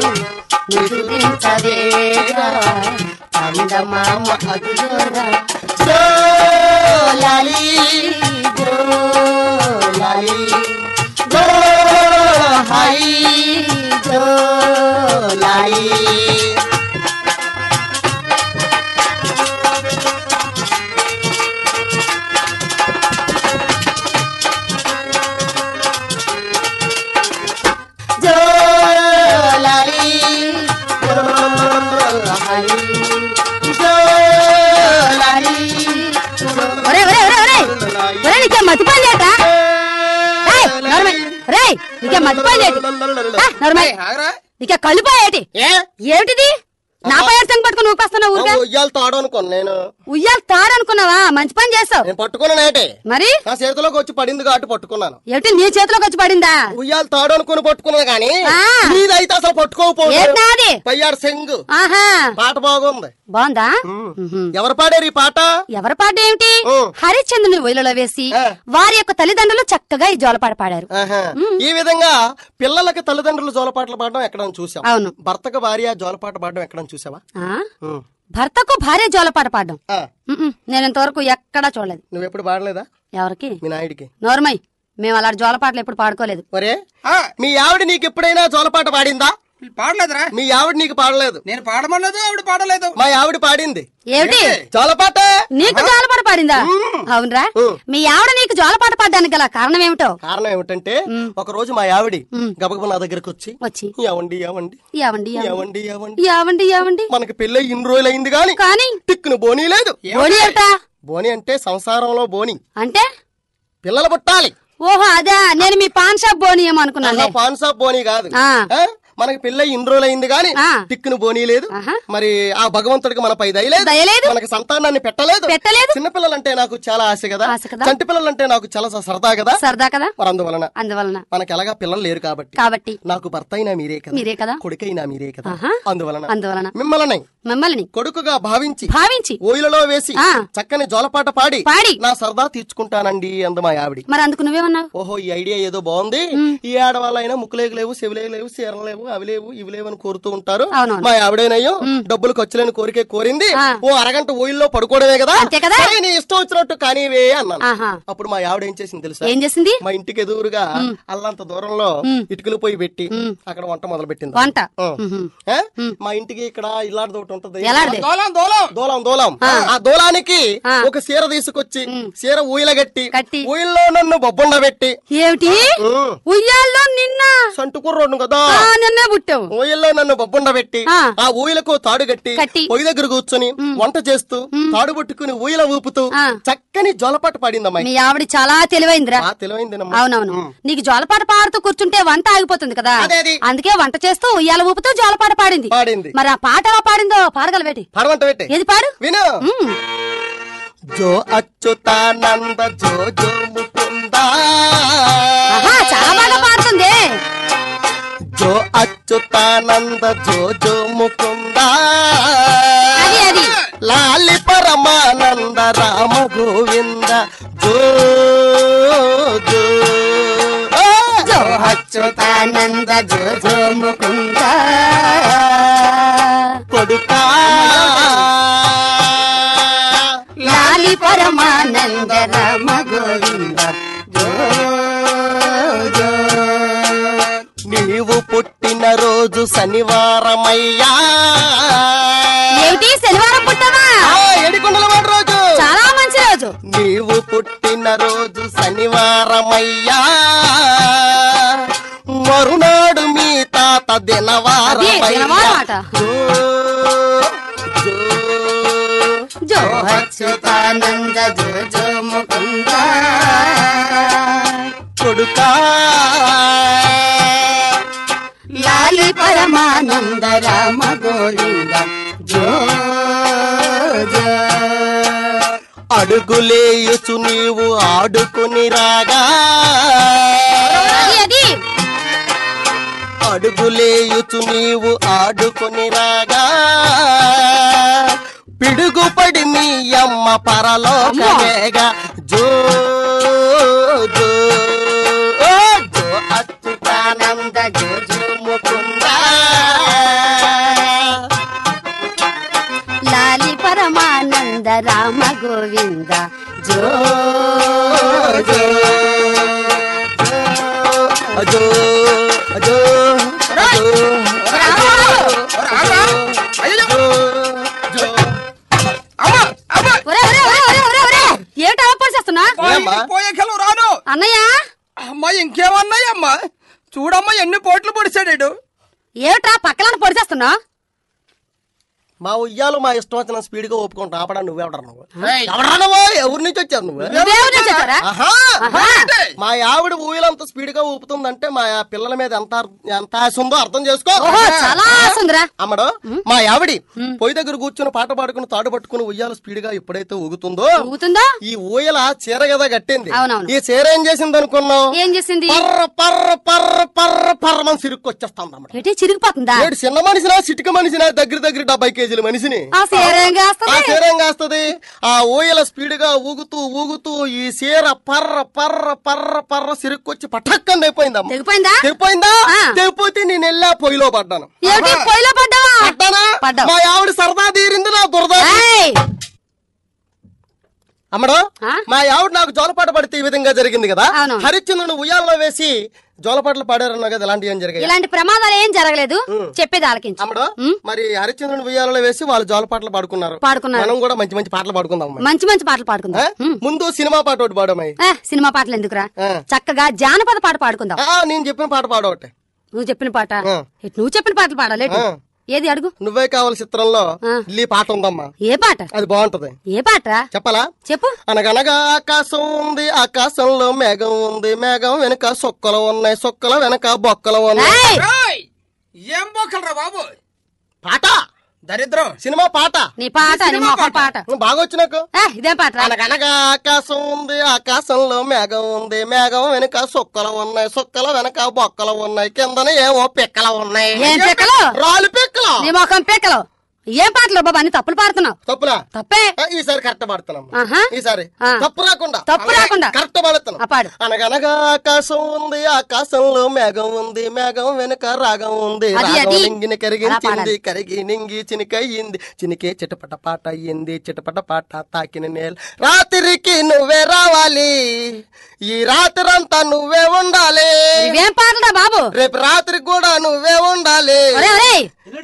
నిదురించవేరా చందమామ అదిగోరా జోలాలి జోలాలి జో హాయి జోలాలి జోలాలి జోలాలి జోలాలి ఒరే ఒరే ఒరే ఒరే ఒరే నీకే మతిపోయిందేట రే నీకే మతిపోయిందేటి నర్మయ్ ఆగరా నీకే కళ్ళుపోయేటి ఏ ఏమిటిది నా పైరు సంగ పట్టుకుని ఊపేస్తున్నావు ఊరికే ఉయ్యాలు తాడు అనుకోను నేను ఉయ్యాలు తాడనుకున్నావా మంచి పని చేస్తావు నేను పట్టుకున్నాను ఏంటి మరి నా చేతిలోకి వచ్చి పడింది కాబట్టి పట్టుకున్నాను ఏమిటి నీ చేతిలోకి వచ్చి పడిందా ఉయ్యాలు తాడు అనుకుని పట్టుకున్నాను కానీ ఆ. నీదైతే అసలు పట్టుకోకపోదు ఏంటి నాది పయ్యాడు సెంగు ఆహా పాట బాగుంది బాగుందా ఉమ్. ఉహుం. ఎవరు పాడారు ఈ పాట ఎవరి పాట ఏమిటి ఓ. హరిశ్చంద్రుని ఒయిలలో వేసి ఆ. వారి యొక్క తల్లిదండ్రులు చక్కగా ఈ జోలపాట పాడారు ఆహా. ఈ విధంగా పిల్లలకి తల్లిదండ్రులు జోలపాటలు పాడడం ఎక్కడ చూసాం అవును భర్తకు భార్య జోలపాట పాడడం ఎక్కడ చూసావా ఆ ఉమ్. భర్తకు భార్య జోలపాట పాడడం ఆ, ఉమ్మ్. నేను ఇంతవరకు ఎక్కడా చూడలేదు నువ్వెప్పుడు పాడలేదా ఎవరికి మీ నాయుడికి నోర్మై మేము అలాంటి జోలపాటలు ఎప్పుడు పాడుకోలేదు ఒరే ఆ, మీ ఆవిడ నీకు ఎప్పుడైనా జోలపాట పాడిందా పాడలేదురా మీ ఆవిడ నీకు పాడలేదు నేను పాడమలేదు ఆవిడ పాడలేదు మా ఆవిడ పాడింది ఏమిటి జోలపాట నీకు జోలపాట పాడిందా ఉమ్. అవునరా ఉమ్. మీ ఆవిడ నీకు జోలపాట పాడడానికి గల కారణం ఏమిటో కారణం ఏమిటంటే ఒక రోజు మా ఆవిడి గబగబ నా దగ్గరకు వచ్చి వచ్చి ఏవండి ఏవండి యావండి ఏవండి ఏవండి యావండి యావండి మనకి పెళ్ళై ఇన్ని రోజులు అయింది గాని కానీ టిక్కును బోనీ లేదు బోడి ఏమిటా బోని అంటే సంసారంలో బోని అంటే పిల్లలు పుట్టాలి ఓహో అదే నేను మీ పాన్ షాప్ బోని ఏమో అనుకున్నాను పాన్ షాప్ బోని కాదు ఆ. ఆ? మనకి పెళ్ళై ఇన్ని రోజులు అయింది గాని ఆ. టిక్కును బోనీ లేదు ఆహా. మరి ఆ భగవంతుడికి మనపై దయలేదు దయలేదు. మనకి సంతానాన్ని పెట్టలేదు పెట్టలేదు. చిన్న పిల్లలంటే నాకు చాలా ఆశ కదా ఆశ కదా. చంటి పిల్లలంటే నాకు చాలా సరదా కదా సరదా కదా మరి అందువలన అందువలన మనకి ఎలాగా పిల్లలు లేరు కాబట్టి కాబట్టి నాకు భర్త అయినా మీరే కదా మీరే కదా కొడుకైనా మీరే కదా ఆహా. అందువలన అందువలన మిమ్మల్ని మిమ్మల్ని కొడుకుగా భావించి భావించి ఓయిలలో వేసి ఆ. చక్కని జోలపాట పాడి పాడి. నా సరదా తీర్చుకుంటానండి అందు మా ఆవిడి మరి అందుకు నువ్వేమన్నావు ఓహో ఈ ఐడియా ఏదో బాగుంది ఈ ఆడవాళ్ళైనా ముక్కులేగు లేవు చెవిలేగు లేవు చీరలు లేవు అవి లేవు ఇవి లేవు అని కోరుతూ ఉంటారు అవునవును. మా ఆవిడేనయ్యో డబ్బులు ఖర్చులేని కోరికే కోరింది ఆ. ఓ అరగంట ఓయిల్లో పడుకోవడమే కదా అంతే కదా. సరే, నీ ఇష్టం వచ్చినట్టు కానీవే అన్నాను ఆహా అప్పుడు మా ఆవిడ ఏం చేసింది తెలుసా ఏం చేసింది మా ఇంటికి ఎదురుగా అల్లంత దూరంలో ఇటుకలు పోయి పెట్టి అక్కడ వంట మొదలు పెట్టింది వంట ఆ. మ్మ్. ఏ? మా ఇంటికి ఇక్కడ ఇల్లాడిది ఒకటి ఉంటది ఎలాంటిది? దూలం దూలం దూలం దూలం ఆ దూలానికి ఆ. ఒక చీర తీసుకొచ్చి చీర ఊయలగట్టి కట్టి. ఊయల్లో నన్ను బొబ్బుండ పెట్టి ఏమిటి ఉమ్, ఉయ్యాల్లో నిన్న సంటు కుర్రోడ్ను కదా ఆ, నిన్నే పుట్టావు ఊయల్లో నన్ను బొబ్బుండ పెట్టి ఆ. ఆ ఊయలకు తాడు కట్టి కట్టి. పొయ్యి దగ్గర కూర్చొని వంట చేస్తూ తాడు పట్టుకుని ఊయల ఊపుతూ ఆ. చక్కని జోలపాట పాడిందమ్మాయి మీ ఆవిడ చాలా తెలివైందిరా ఆ తెలివైందేనమ్మా అవునవును నీకు జోలపాట పాడుతూ కూర్చుంటే వంట ఆగిపోతుంది కదా అదే అది. అందుకే వంట చేస్తూ ఉయ్యాల ఊపుతూ జోలపాట పాడింది పాడింది మరి ఆ పాట ఎలా పాడిందో పాడగలవేటి పాడమంట పెట్టి ఏది పాడు విను ఉమ్. జో అచ్యుతానంద జో జో ముకుందా ఆహా చాలా బాగా పాడుతుంది జో అచ్యుతానంద జో జో ముకుందా అది అది లాలి పరమానంద రామ గోవింద జో జో ఆ! జో అచ్యుతానంద జో జో ముకుంద కొడుకా లాలి పరమానంద రమ గోవింద జో జో నీవు పుట్టిన రోజు శనివారమయ్యా ఏమిటి శనివారం పుట్టావా ఆ, ఏడికొండల వాడి రోజు చాలా మంచి రోజు నీవు పుట్టిన రోజు శనివారమయ్యా మరునాడు మీ తాత అదే, దినవారమయ్యా దినవారం అట. జో, జో. జో అచ్యుతానంద జో జో ముకుంద కొడుకా లాలి పరమానంద రామ గోవింద జో జో అడుగులేయుచు నీవు ఆడుకుని రాగా అది అది అడుగులేయుచు నీవు ఆడుకుని రాగా పిడుగుపడి మీ అమ్మ పరలోకమేగా జో జో ఓ జో అచ్యుతానంద జో జో ముకుంద లాలి పరమానంద రామ గోవింద జో జో అజో అజో అజో ఒరే ఒరే ఒరే ఒరే ఒరే ఒరే ఏమిటి అవపరిచేస్తున్నా ఏమ్మా? పోయే కలు రాను అన్నయ్య అమ్మా ఇంకేమన్నాయమ్మా చూడమ్మా ఎన్ని పోట్లు పొడిచాడు ఏమిట్రా పక్కన పొడిచేస్తున్నా మా ఉయ్యాలు మా ఇష్టం వచ్చిన స్పీడ్ గా ఒప్పుకుంటా ఆపడా నువ్వెవడరా నువ్వు ఎవడరా నువ్వు ఎవరి నుంచి వచ్చావు నువ్వు నువ్వేమని చెప్పారా ఆహా ఆహా. మా ఆవిడ ఊయలు అంత స్పీడ్ గా ఊపుతుందంటే మా పిల్లల మీద ఎంత అర్- ఎంత ఆశ ఉందో అర్థం చేసుకో ఓహో చాలా ఆసుందిరా అమ్మడు మా ఆవిడి పొయ్యి దగ్గర కూర్చుని పాట పాడుకుని తాడు పట్టుకుని ఉయ్యాలు స్పీడ్ గా ఎప్పుడైతే ఊగుతుందో ఊగుతుందా ఈ ఊయల చీర కదా కట్టింది అవునవును. ఈ చీర ఏం చేసింది అనుకున్నావు ఏం చేసింది పర్ర పర్ర పర్ర పర్ర పర్రమని సిరుక్కు వచ్చేస్తాం అమ్మడు ఏటి చిరిగిపోతుందా ఏడు చిన్న మనిషినా చిటిక మనిషినా దగ్గర దగ్గర డెబ్బై కేజీల మనిషిని ఆ సేరేం ఆ కాస్తుంది చీర ఏం కాస్తది ఆ ఊయల స్పీడ్ గా ఊగుతూ ఊగుతూ ఈ చీర పర్ర పర్ర పర్ర పర్ర సిరుక్కొచ్చి పటక్కని తెగిపోయిందమ్మ తెగిపోయిందా తెగిపోయిందా ఆ. తెగిపోతే నేను వెళ్ళా పొయ్యిలో పడ్డాను ఏమిటి పొయ్యిలో పడ్డావా పడ్డానా పడ్డావు. మా ఆవిడ సరదా తీరింది నా దురద ఏయ్! అమ్మడు ఆ? మా ఆవిడ నాకు జోలపాట పడితే ఈ విధంగా జరిగింది కదా అవును. హరిశ్చంద్రుని ఉయ్యాల్లో వేసి జోలపాటలు పాడారన్నా కదా ఇలాంటివి ఏం జరిగాయి ఇలాంటి ప్రమాదాలు ఏం జరగలేదు చెప్పేది ఆలకించు అమ్మడు ఉమ్. మరి హరిశ్చంద్రుని ఉయ్యాలలో వేసి వాళ్ళు జోలపాటలు పాడుకున్నారు పాడుకున్నారు మనం కూడా మంచి మంచి పాటలు పాడుకుందాం అమ్మాయి. మంచి మంచి పాటలు పాడుకుందాం ఆ? ముందు సినిమా పాట ఒకటి పాడమ్మాయి ఏ, సినిమా పాటలు ఎందుకురా ఆ. చక్కగా జానపద పాట పాడుకుందాం ఆ, నేను చెప్పిన పాట పాడవటే నువ్వు చెప్పిన పాట ఆ. ఇటు నువ్వు చెప్పిన పాటలు పాడాలి ఇటు. ఆ. ఏది అడుగు నువ్వే కావాలి చిత్రంలో ఆ. ఢిల్లీ పాట ఉందమ్మా ఏ పాట అది బాగుంటది ఏ పాటరా చెప్పాలా చెప్పు అనగనగా ఆకాశం ఉంది ఆకాశంలో మేఘం ఉంది మేఘం వెనక సొక్కలు ఉన్నాయి సొక్కల వెనక బొక్కలు ఉన్నాయి ఏయ్! ఏయ్! ఏం బొక్కలరా బాబు పాట దరిద్రం సినిమా పాట నీ పాట నీ మొక్క పాట బాగా వచ్చి నాకు ఏ, ఇదేం పాటరా అనగనగా ఆకాశం ఉంది ఆకాశంలో మేఘం ఉంది మేఘం వెనక సొక్కలు ఉన్నాయి సొక్కల వెనక బొక్కలు ఉన్నాయి కిందన ఏవో పిక్కలు ఉన్నాయి ఏం పిక్కలు రాళ్ళు పిక్కలు నీ మొఖం పిక్కలు ఏం పాటలు బాబా అన్ని తప్పులు పాడుతున్నావు తప్పులా తప్పే ఆ, ఈసారి కరెక్ట్ పాడుతున్నాం ఆహా. ఈసారి ఆ. తప్పు రాకుండా తప్పు రాకుండా. కరెక్ట్ పాడుతున్నాం ఆ, పాడు. అనగనగా ఆకాశం ఉంది ఆకాశంలో మేఘం ఉంది మేఘం వెనుక రాగం ఉంది అది, రాగం అది. నింగిని అలా కరిగించింది పాడాలి. కరిగి నింగి చినికయ్యింది చినికే చిటపట పాట అయ్యింది చిటపట పాట తాకిన నేల రాత్రికి నువ్వే రావాలి ఈ రాత్రంతా నువ్వే ఉండాలి ఇవేం పాటలురా బాబు రేపు రాత్రికి కూడా నువ్వే ఉండాలి ఒరే ఒరే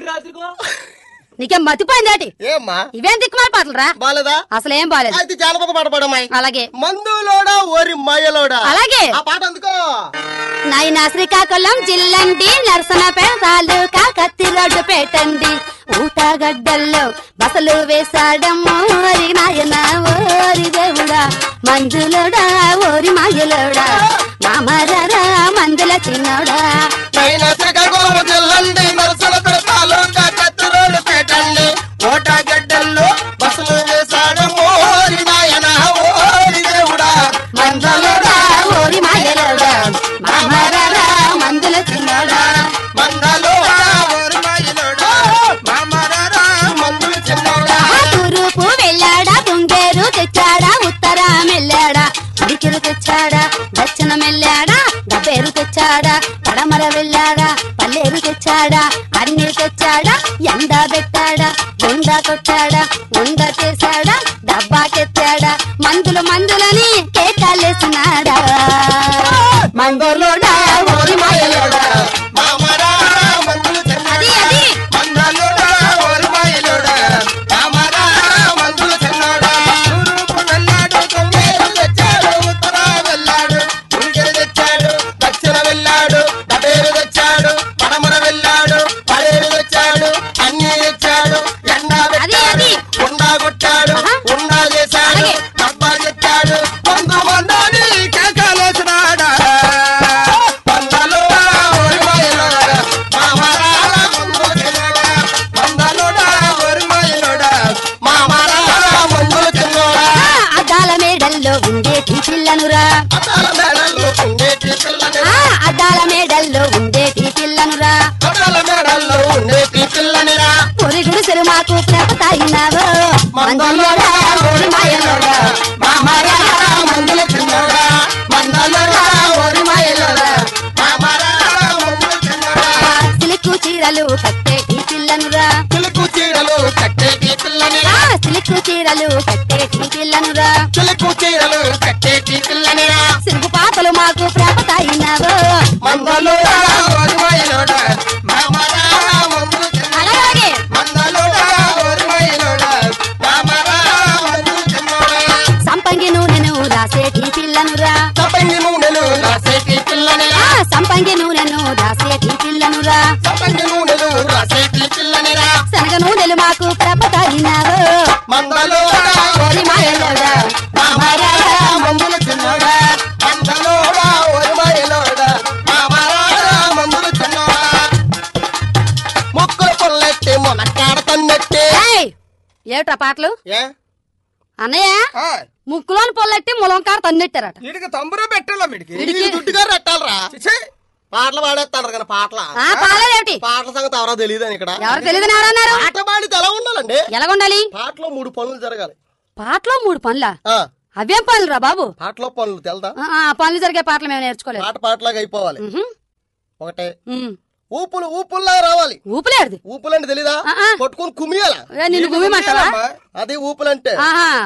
నీకేం మతిపోయింది ఏంటి ఏమ్మా ఇవేం దిక్కుమాల పాటలురా బాలేదా అసలు ఏం బాలేదు అయితే జానపద పాట పాడమ్మాయి అలాగే మందులోడా ఓరి మాయలోడా అలాగే ఆ పాట అందుకో నాయన శ్రీకాకుళం జిల్లండి నరసనపేట తాలూకా కత్తి రోడ్డు పెట్టండి ఊటగడ్డల్లో బసలు వేసాడమ్మో ఓరి నాయన ఓరి దేవుడా మంజులోడా ఓరి మాయలోడా మామరరా మందుల చిన్నోడా పైన శ్రీకాకుళం జిల్లండి నరసల పెడతాలు కత్తిరోలు పెట్టండి ఓటగడ్డల్లో బస్సులు వేశాడు ఓరి నాయన ఓరి దేవుడా మందులోడా ఓరి మాయలోడా మామరరా మందుల చిన్నోడా మందలో ఓరి మాయలోడా, మామరారా, మందులు చిన్నోడా తూర్పు వెళ్ళాడా తుంగేరు తెచ్చాడా ఉత్తరం వెళ్ళాడా ఉడికిరు తెచ్చాడా దక్షిణం వెళ్ళాడా డబ్బేరు తెచ్చాడా పడమర వెళ్ళాడా పల్లేరు తెచ్చాడా అన్ని తెచ్చాడా ఎండ పెట్టాడా గుండ కొట్టాడా గుండ చేశాడా డబ్బాకెత్తాడా మందులు మందులని కేటాలేసినాడా మందులోడా ఓరి మాయలోడా మామరా మందులు అది చిన్నోడా అది మందలోడా, ఓరి మాయలోడా, మామరా మందులు చిన్నోడా తూర్పు వెళ్ళాడు, తొంభైలు తెచ్చాడు, ఉత్తర వెళ్ళాడు ఉరికెలు తెచ్చాడు దక్షిణ వెళ్ళాడు డబేరు తెచ్చాడు పడమర వెళ్ళాడు పడేరు తెచ్చాడు అన్ని తెచ్చాడు ఎండ అది, అది. ఉండా కొట్టాడు ఆహా. ఉండా చేశాడు అలాగే. డబ్బా తెచ్చాడు మందు మందని కేకాలేసినాడా. వందలు ఓరి మాయలోడా, మామరాల మందులు చిన్నోడా. మందలోడా, ఓరి మాయలోడా, మామరాల మందులు చిన్నోడా. అద్దాల మేడల్లో ఉండేటి పిల్లనురా అద్దాల మేడల్లో ఉండేటి పిల్లని ఆ అద్దాల మేడల్లో ఉండేటి పిల్లనురా అద్దాల మేడల్లో ఉండేటి పిల్లనిరా పొరుగుడు సెరు మాకు ప్రేమ తాగినావో మందులోడా ఓరి మాయలోడా మామరా మందులు చిన్నోడా మందలోడా ఓరి మాయలోడా మామరా మందులు చిన్నోడా సిలుకు చీరలు కట్టేటి పిల్లనురా చిలుకు చీరలు కట్టేటి పిల్లనిరా ఆ సిలుకు చీరలు కట్టేటి పిల్లనురా చిలుకు చీరలు కట్టేటి పిల్లనిరా సిరుగు పాపలు మాకు ప్రేమ తాగినావో మందలోడా ఓరి మాయలోడా మామరా మందులు చిన్నోడా అలాగే మందలోడా ఓరి మాయలోడా మామరా మందులు చిన్నోడా సంపంగి నూనెను రాసేటి పిల్లనురా తప్పంగి నూనెలు రాసేటి పిల్లనిరా ఆ సంపంగి నూనెను రాసేటి పిల్లనురా తప్పంగి నూనెలు రాసేటి పిల్లనిరా శనగ నూనెలు మాకు ప్రేమ తాగినావో మందలోడా ఓరి మాయలోడా మామరా మందులు చిన్నోడా మందలోడా ఓరి మాయలోడా మామరా మందులు చిన్నోడా మొక్కలు పొల్లెట్టి మొనక్కాడ తన్నెట్టి ఏయ్! ఏమిట్రా పాటలు ఏ అన్నయ్య ఆ, ముక్కులోని పొల్లెట్టి ములంకాడ తన్నెట్టారట వీడికి తంబుర పెట్టాలా వీడికి వీడికి- ఇది దుడ్డుగా రెట్టాలరా ఛీ, పాటలు పాడేస్తాడు కానీ పాటల ఆ పాలేదేమిటి పాటల సంగతి ఎవరో తెలియదని ఇక్కడ ఎవరు తెలియదని ఎవరన్నారు పాట పాడితే ఎలా ఉండాలండి ఎలాగుండాలి పాటలో మూడు పనులు జరగాలి పాటలో మూడు పనులా ఆ అవేం పనులు రా బాబు పాటలో పనులు తెల్దా ఆ, ఆ పనులు జరిగే పాటలు మేము నేర్చుకోలేదు పాట పాటలాగా అయిపోవాలి ఉహుం, ఒకటే ఉమ్. ఊపులు ఊపుల్లా రావాలి ఊపులేడుది ఊపులంటే తెలీదా ఆ, ఆ. పట్టుకుని కుమియాల ఏ, నిన్ను గుమ్మిమంటావా అమ్మా, అది ఊపులంటే ఆహా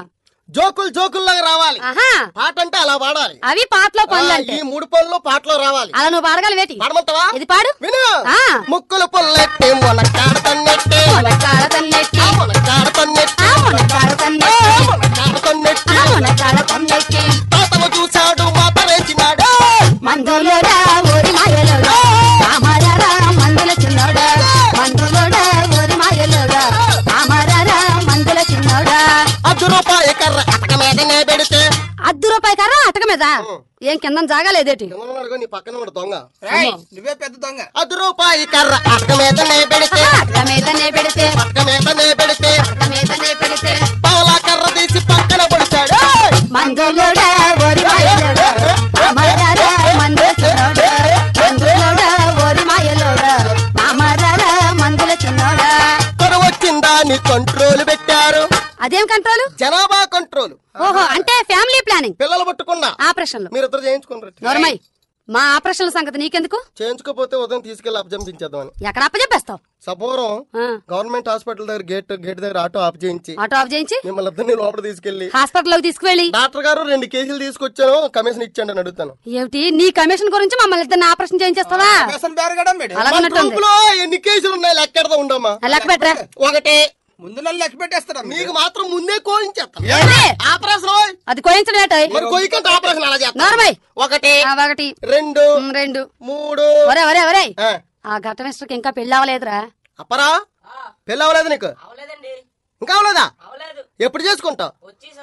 జోకులు జోకుల్లాగా రావాలి ఆహా పాట అంటే అలా పాడాలి అవి పాటలో ఆ, పనులు అంటే ఈ మూడు పనులు పాటలో రావాలి అలా నువ్వు పాడగలవేటి పాడమంటావా ఇది పాడు విను ఆ. ముక్కులు పుల్లెట్టి మొనకాడ తన్నెట్టి మునక్కాడ తన్నెట్టి ఆ మొనకాడ తన్నెట్టి ఆ మునక్కాడ ఆ తన్నెట్టి మొనకాడ తన్నెట్టి ఆ మునక్కాడ తన్నెట్టి తాతను చూశాడు మాతరేసినాడు మందులోడా ఊరి మాయలోడా రామారారా మందుల చిన్నోడా మందులోడా ఊరి మాయలోడా రామారారా మందుల చిన్నోడా అర్ధ రూపాయి కర్ర అటక మీదనే పెడితే అద్దు రూపాయి కర్ర అటక మీద ఏం కింద జాగాలేదేటి కింద ఉన్నాడుగా నీ పక్కన ఉన్నాడు దొంగ రేయ్, నువ్వే పెద్ద దొంగ అర్ధ రూపాయి కర్ర అటక మీదనే పెడితే అటక మీదనే పెడితే అటక మీదనే పెడితే అటక మీదనే పెడితే పావులా కర్ర తీసి పక్కన పడిచాడు మందులోడా ఊరి మాయలోడా రామారారా మందుల చిన్నోడా మందులోడా ఊరి మాయలోడా రామారారా మందుల చిన్నోడా కరువు వచ్చిందా నీ కంట్రోల్ పెట్టారు అదేం కంట్రోల్ జనాభా కంట్రోల్ ఓహో అంటే ఫ్యామిలీ ప్లానింగ్ పిల్లలు పట్టుకున్నా ఆపరేషన్లు మీరిద్దరు చేయించుకున్నారు నోర్మై మా ఆపరేషన్ల సంగతి నీకెందుకు చేయించుకోపోతే ఉదయం తీసుకెళ్లి అప్పజంపించేద్దామని ఎక్కడ అప్పచెప్పేస్తావు సపూరం ఆ, గవర్నమెంట్ హాస్పిటల్ దగ్గర గేట్ గేట్ దగ్గర ఆటో ఆఫ్ చేయించి ఆటో ఆఫ్ చేయించి మిమ్మల్ని ఇద్దరిని లోపల తీసుకెళ్లి హాస్పిటల్లోకి తీసుకువెళ్ళి డాక్టర్ గారు రెండు కేజీలు తీసుకొచ్చాను కమిషన్ ఇచ్చాను అని అడుగుతాను ఏమిటి నీ కమిషన్ గురించి మమ్మల్ని ఇద్దరిని ఆపరేషన్ చేయించేస్తావా వ్యసన బేరగడం మేడు మన అలాగన్నట్టుంది గ్రూప్ లో ఎన్ని కేసులు ఉన్నాయి లెక్కెడదా ఉండమ్మా లెక్క పెట్టరా ఒకటి ముందు నన్ను లెక్క పెట్టేస్తారా మీకు మాత్రం ముందే కోయించేస్తాం ఏంటి? ఆపరేషన్ ఓయ్. అది కోయించడం ఏటోయ్? మరి కోయికంటే ఆపరేషన్ అలా చేస్తాం నోర్మై ఒకటి ఆ, ఒకటి రెండు ఉమ్, రెండు మూడు ఒరే ఒరే ఒరే ఆ, ఆ ఘట్ట మిస్టర్కి ఇంకా పెళ్లి అవ్వలేదురా అప్పరా పెళ్ళి అవ్వలేదు నీకు ఇంకా అవ్వలేదా ఎప్పుడు చేసుకుంటావు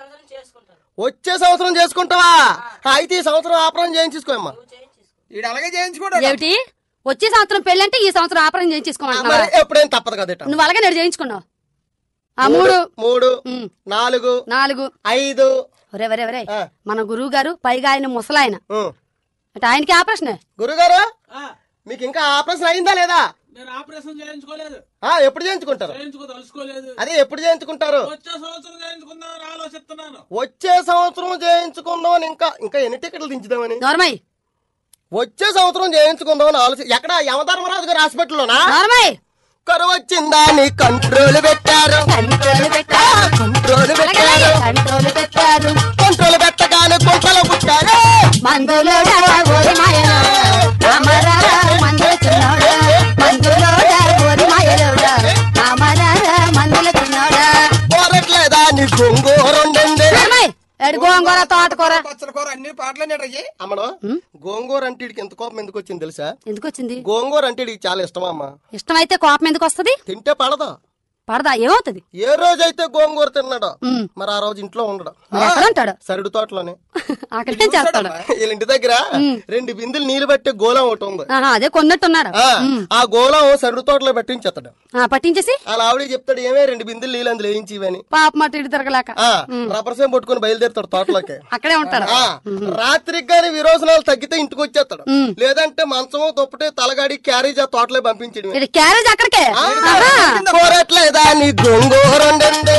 వచ్చే సంవత్సరం చేసుకుంటావా అయితే ఈ సంవత్సరం ఆపరేషన్ చేయించుకోమ్మా ఈడు అలాగే చేయించుకోడు ఏమిటి వచ్చే సంవత్సరం పెళ్లి అంటే ఈ సంవత్సరం ఆపరేషన్ చేయించుకోమంటున్నావా మరి ఎప్పుడేం తప్పదు కదట నువ్వు అలాగే నేను చేయించుకున్నావు ఆ మూడు మూడు ఉమ్, నాలుగు నాలుగు ఐదు ఒరే ఒరే ఒరే ఆ. మన గురువు గారు పైగా ఆయన ముసలాయన ఉమ్. అంటే ఆయనకి ఆపరేషన్ గురుగారు మీకు ఇంకా ఆపరేషన్ అయిందా లేదా నేను ఆపరేషన్ చేయించుకోలేదు ఆ ఎప్పుడు చేయించుకుంటారు చేయించుకో తలుసుకోలేదు అదే ఎప్పుడు చేయించుకుంటారు వచ్చే సంవత్సరం చేయించుకుందామని ఆలోచిస్తున్నాను వచ్చే సంవత్సరం చేయించుకుందామని ఇంకా ఇంకా ఎన్ని టికెట్లు దించుదామని నోర్మై వచ్చే సంవత్సరం చేయించుకుందామని ఆలోచన ఎక్కడ యమధర్మరాజు గారి హాస్పిటల్లోనా నోర్మై కరువు వచ్చిందా నీ కంట్రోల్ పెట్టారు కంట్రోల్ పెట్టారు కంట్రోల్ అలాగే పెట్టారు కంట్రోల్ పెట్టారు కంట్రోల్ పెట్టగానే గుంటలు పుట్టారు మందులోడా ఓరి మాయలోడా రామరారా మందుల చిన్నోడా మందులోడా ఓరి మాయలోడా రామరారా మందుల చిన్నోడా పోరట్లేదా నీ గొంగూరండి నోర్మై ఎడు గోంగూర తోటకూర పచ్చల కూర అన్ని పాటలు నేటయ్యి అమ్మడు గోంగూర అంటే వీడికి ఎంత కోపం ఎందుకు వచ్చింది తెలుసా ఎందుకు వచ్చింది గోంగూర అంటే వీడికి చాలా ఇష్టమా అమ్మా ఇష్టమైతే కోపం ఎందుకు వస్తది తింటే పడదా పడదా ఏమవుతుంది ఏ రోజైతే గోంగూర తిన్నాడో ఉమ్, మరి ఆ రోజు ఇంట్లో ఉండడు మరి ఎక్కడ ఉంటాడు సరుడు తోటలోనే అక్కడేం చేస్తాడు వీళ్ళ ఇంటి దగ్గర రెండు బిందెలు నీళ్లు పట్టే గోళం ఒకటి ఉంది ఆహా, అదే కొన్నట్టున్నారు ఆ, ఆ గోళం సరుడు తోటలో పెట్టించేస్తాడు ఆ, పట్టించేసి అలా ఆవిడ చెప్తాడు ఏమే రెండు బిందెలు నీళ్ళు అందులో వేయించి ఇవని పాప మాట ఇటు తిరగలేక ఆ, రబ్బర్ సేమ్ పట్టుకుని బయలుదేరుతాడు తోటలోకి అక్కడే ఉంటాడు ఆ, రాత్రికి గాని విరోచనాలు తగ్గితే ఇంటికి వచ్చేస్తాడు లేదంటే మంచము తొప్పటే తలగాడి క్యారేజ్ ఆ తోటలో పంపించడం ఇది క్యారేజ్ అక్కడికే ఆహా. కోరట్లేదా నీ గోంగూర వండింది.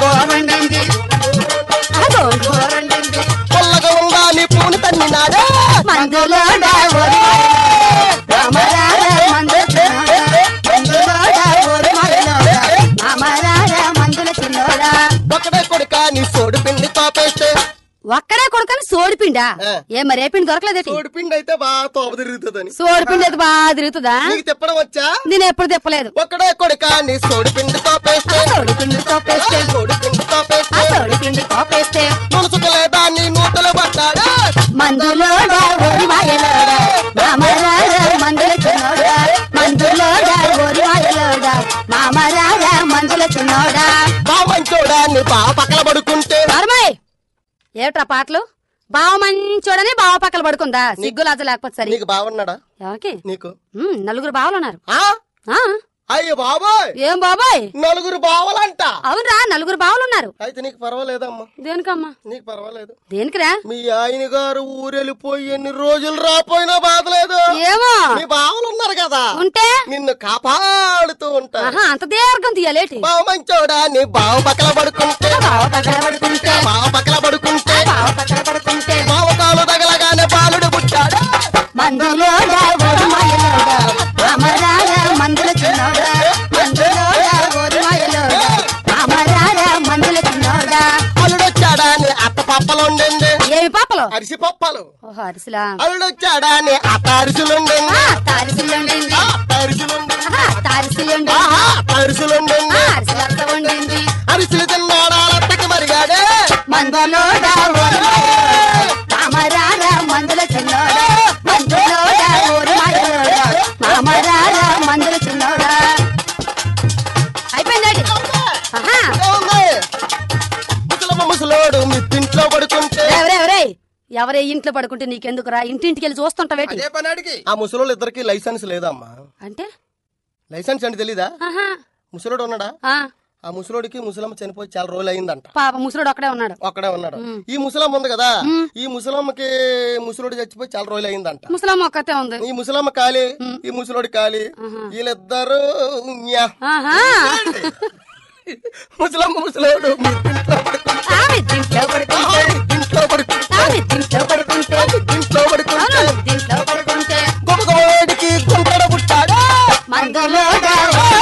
ఆ, గోంగూర వండింది. పుల్లగా ఉందా నీ పూని తన్నినాడే మందులోడా ఓరి రామరారా మందుల చిన్నోడా మందులోడా ఓరి మాయలోడా రామరారా మందుల చిన్నోడా ఒకటే కొడుక నీ సోడు పిండి తోపేస్తే ఒక్కడే కొడుకని సోడిపిండా ఆ. ఏ మరి ఏ పిండి దొరకలేదేటి సోడు పిండి అయితే బాగా తోప తిరుగుతుందని సోడిపిండి అయితే బాగా తిరుగుతుందా నీకు తిప్పడం వచ్చా నేను ఎప్పుడు తిప్పలేదు ఒకటే కొడుక నీ సోడు పిండి తోపేస్తే సోడిపిండి తోపేస్తే సోడు పిండి ఆ తోపేస్తే సోడిపిండి తోపేస్తే మునుసుకలేదా నీ నూతలు పడ్డాడా మందులోడా ఓరి మాయలోడా మామరారా మందుల చిన్నోడా మందులోడా ఓరి మాయలోడా మామరారా మందుల చిన్నోడా బామంచోడా నీ బావ పక్కల పడుకుంటే నర్మయ్ ఏట్రా పాటలు బావ మంచోడని బావ పక్కల పడుకుందా సిగ్గు లాజ లేకపోతే సరి నీకు బాగున్నాడా ఎవరికి నీకు ఉమ్, నలుగురు బావలు ఉన్నారు ఆ ఆ, అయ్యో బాబోయ్ ఏం బాబాయ్ నలుగురు బావలంట అవునరా నలుగురు బావలు ఉన్నారు అయితే నీకు పర్వాలేదమ్మా దేనికమ్మా నీకు పర్వాలేదు దేనికిరా మీ ఆయన గారు ఊరెళ్ళిపోయి ఎన్ని రోజులు రాపోయినా బాధలేదు ఏమో మీ బావలు ఉన్నారు కదా ఉంటే నిన్ను కాపాడుతూ ఉంటారు ఆహా అంత దీర్ఘం తీయాలేటి బావ మంచోడా నీ బావ పక్కల పడుకుంటే బావ పక్కన పడుకుంటే బావ పక్కల పడుకుంటే బావ పక్కన పడుకుంటే బావ కాలు తగలగానే బాలుడు పుట్టాడు మందులోడా ఓరి మాయలోడా రామరారా మందుల చిన్నోడా మందులోడా ఓరి మాయలోడా రామరారా మందుల చిన్నోడా అల్లుడొచ్చాడా అరిసి పప్పాలు ఓహో అరిసెలా అల్లుడు వచ్చాడా అని ఆ తారుసులుండండి ఆ, తారిసెలుండింది ఆ తారుసులుండండి ఆహా, తారిసెలుండింది ఆహా తారుసులుండండి ఆ, అరిసెలంత వండింది అరిసెలు తిన్నాడా అత్తకి మరిగాడే మందులోడా మామరార మందుల చిన్నోడా మందులోడా ఊరు మాయలోడా మామరార మందుల చిన్నోడా అయిపోయింది ఆహా ఏముంది? ముసలమ్మ ముసలోడు మిత్తింట్లో పడుకుంటే ఎవరే ఎవరే ఇంట్లో పడుకుంటే నీకెందుకురా ఇంటింటికి వెళ్ళి చూస్తుంటావేటి అదే పని అడిగి ఆ ముసలోళ్ళు ఇద్దరికి లైసెన్స్ లేదమ్మా అంటే లైసెన్స్ అంటే తెలీదా ఆహా ముసలోడు ఉన్నాడా ఆ, ఆ ముసలోడికి ముసలమ్మ చనిపోయి చాలా రోజులు అయిందంట పాప ముసలోడు అక్కడే ఉన్నాడు ఒక్కడే ఉన్నాడు ఈ ముసలమ్మ ఉంది కదా ఈ ముసలమ్మకి ముసలోడు చచ్చిపోయి చాలా రోజులు అయిందంట ముసలమ్మ ఒక్కతే ఉంది ఈ ముసలమ్మ కాలి ఈ ముసలోడి కాలి వీళ్ళిద్దరు న్యా. ఆహా ముసలమ్మ ముసలోడు మిత్తింట్లో పడుకుంటే ఆ మిద్దింట్లో పడుకుంటే ఇంట్లో పడుకుంటే ఆ మిద్దింట్లో పడుకుంటే ఇంట్లో పడుకుంటే అవును మిద్దింట్లో పడుకుంటే గొప్పగోడికి గుంటడ పుట్టాడు మందులోడా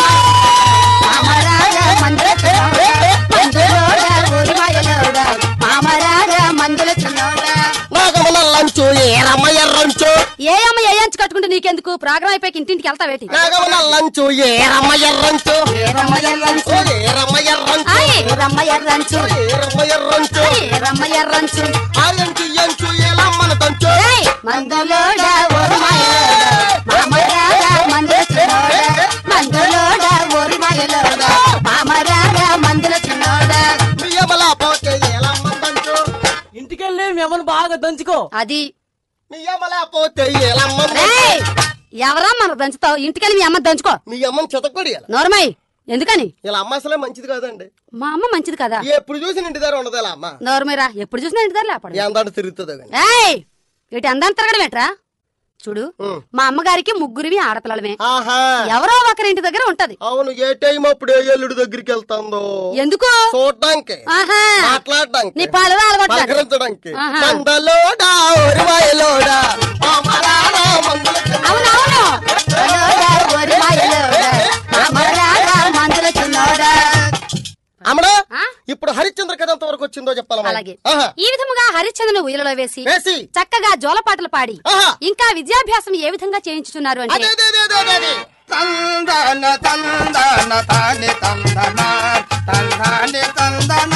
మామరార మందుల చిన్నోడా మందులోడా ఊరి మాయలోడా మామరార మందుల చిన్నోడా నాగమన లంచు ఏరమ్మ ఎర్రంచు ఏ అమ్మ ఏ అంచు కట్టుకుంటే నీకెందుకు ప్రోగ్రామ్ అయిపోయి ఇంటింటికి వెళ్తావేటి నాగమన లంచు ఏరమ్మ ఎర్రంచు ఏరమ్మ ఎర్రంచు ఓ ఏరమ్మ ఎర్రంచు ఆ ఏరమ్మ ఎర్రంచు ఏరమ్మ ఎర్రంచు ఆ ఏరమ్మ ఎర్రంచు ఆ ఎంచు ఎంచు ఏలమ్మన తంచు ఏయ్! మందులోడా ఊరి మాయలోడా మామరార మందుల చిన్నోడా మందులోడా ఊరి మాయలోడా మామరార మందుల చిన్నోడా బియ్యమల పోతే ఏలమ్మ తంచు ఇంటికెళ్ళి మిమ్మల్ని బాగా దంచుకో అది బియ్యమల పోతే ఏలమ్మ రేయ్! ఎవరా మన దంచుతావు ఇంటికెళ్ళి మీ అమ్మ దంచుకో మీ అమ్మని చెతకొడి నోరమై ఎందుకని ఇలా అమ్మ అసలే మంచిది కాదండి మా అమ్మ మంచిది కదా ఎప్పుడు చూసి ఇంటి దగ్గర ఉండదు ఇలా అమ్మ నోరమైరా ఎప్పుడు చూసినా ఇంటి దగ్గర లేపడు ఎందాడు తిరుగుతుంది కానీ ఏయ్ ఇటు అందాన్ని తిరగడం ఏంట్రా చూడు ఉం. మా అమ్మగారికి ముగ్గురివి ఆడపిల్లలమే ఆహా ఎవరో ఒకరి ఇంటి దగ్గర ఉంటది అవును ఏ టైం అప్పుడు ఏ ఎల్లుడి దగ్గరికి వెళ్తాందో ఎందుకు చూడడానికి ఆహా మాట్లాడడానికి నీ పాలు అలవాటు పలకరించడానికి ఆహా. మందలోడా ఒరివాయలోడా మామరారా మందుల చిన్న- అవునవును అలోడా, ఓరి మాయలోడా, అమరారా, మందుల చిన్నోడా. అమ్మడా ఆ? ఇప్పుడు హరిశ్చంద్ర కథ ఎంత వరకు వచ్చిందో చెప్పాలమ్మా అలాగే ఆహా. ఈ విధముగా హరిశ్చంద్రుని ఉయ్యలలో వేసి వేసి చక్కగా జోలపాటలు పాడి ఆహా. ఇంకా విద్యాభ్యాసం ఏ విధంగా చేయించుతున్నారు అదే అంటే అదే అదే అదే అదే తందన తందన తాని తందన తందాని తందన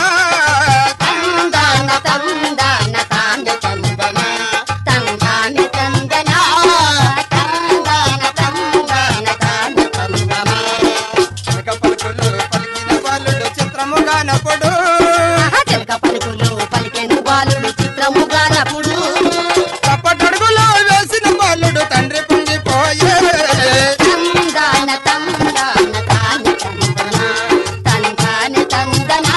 తందాన తందాన తాండ తందన, తందాన తందన, తందాన తందాన తాండ తందన. చిలక పలుకులు పలికిన బాలుడు చిత్రముగా నప్పుడు ఆహా, చిలక పలుకులు పలికెను బాలుడు చిత్రముగా నప్పుడు తప్పటడుగులో వేసిన బాలుడు తండ్రి పొంగిపోయే తందాన తందాన తాండ తందన, తందాన తందన,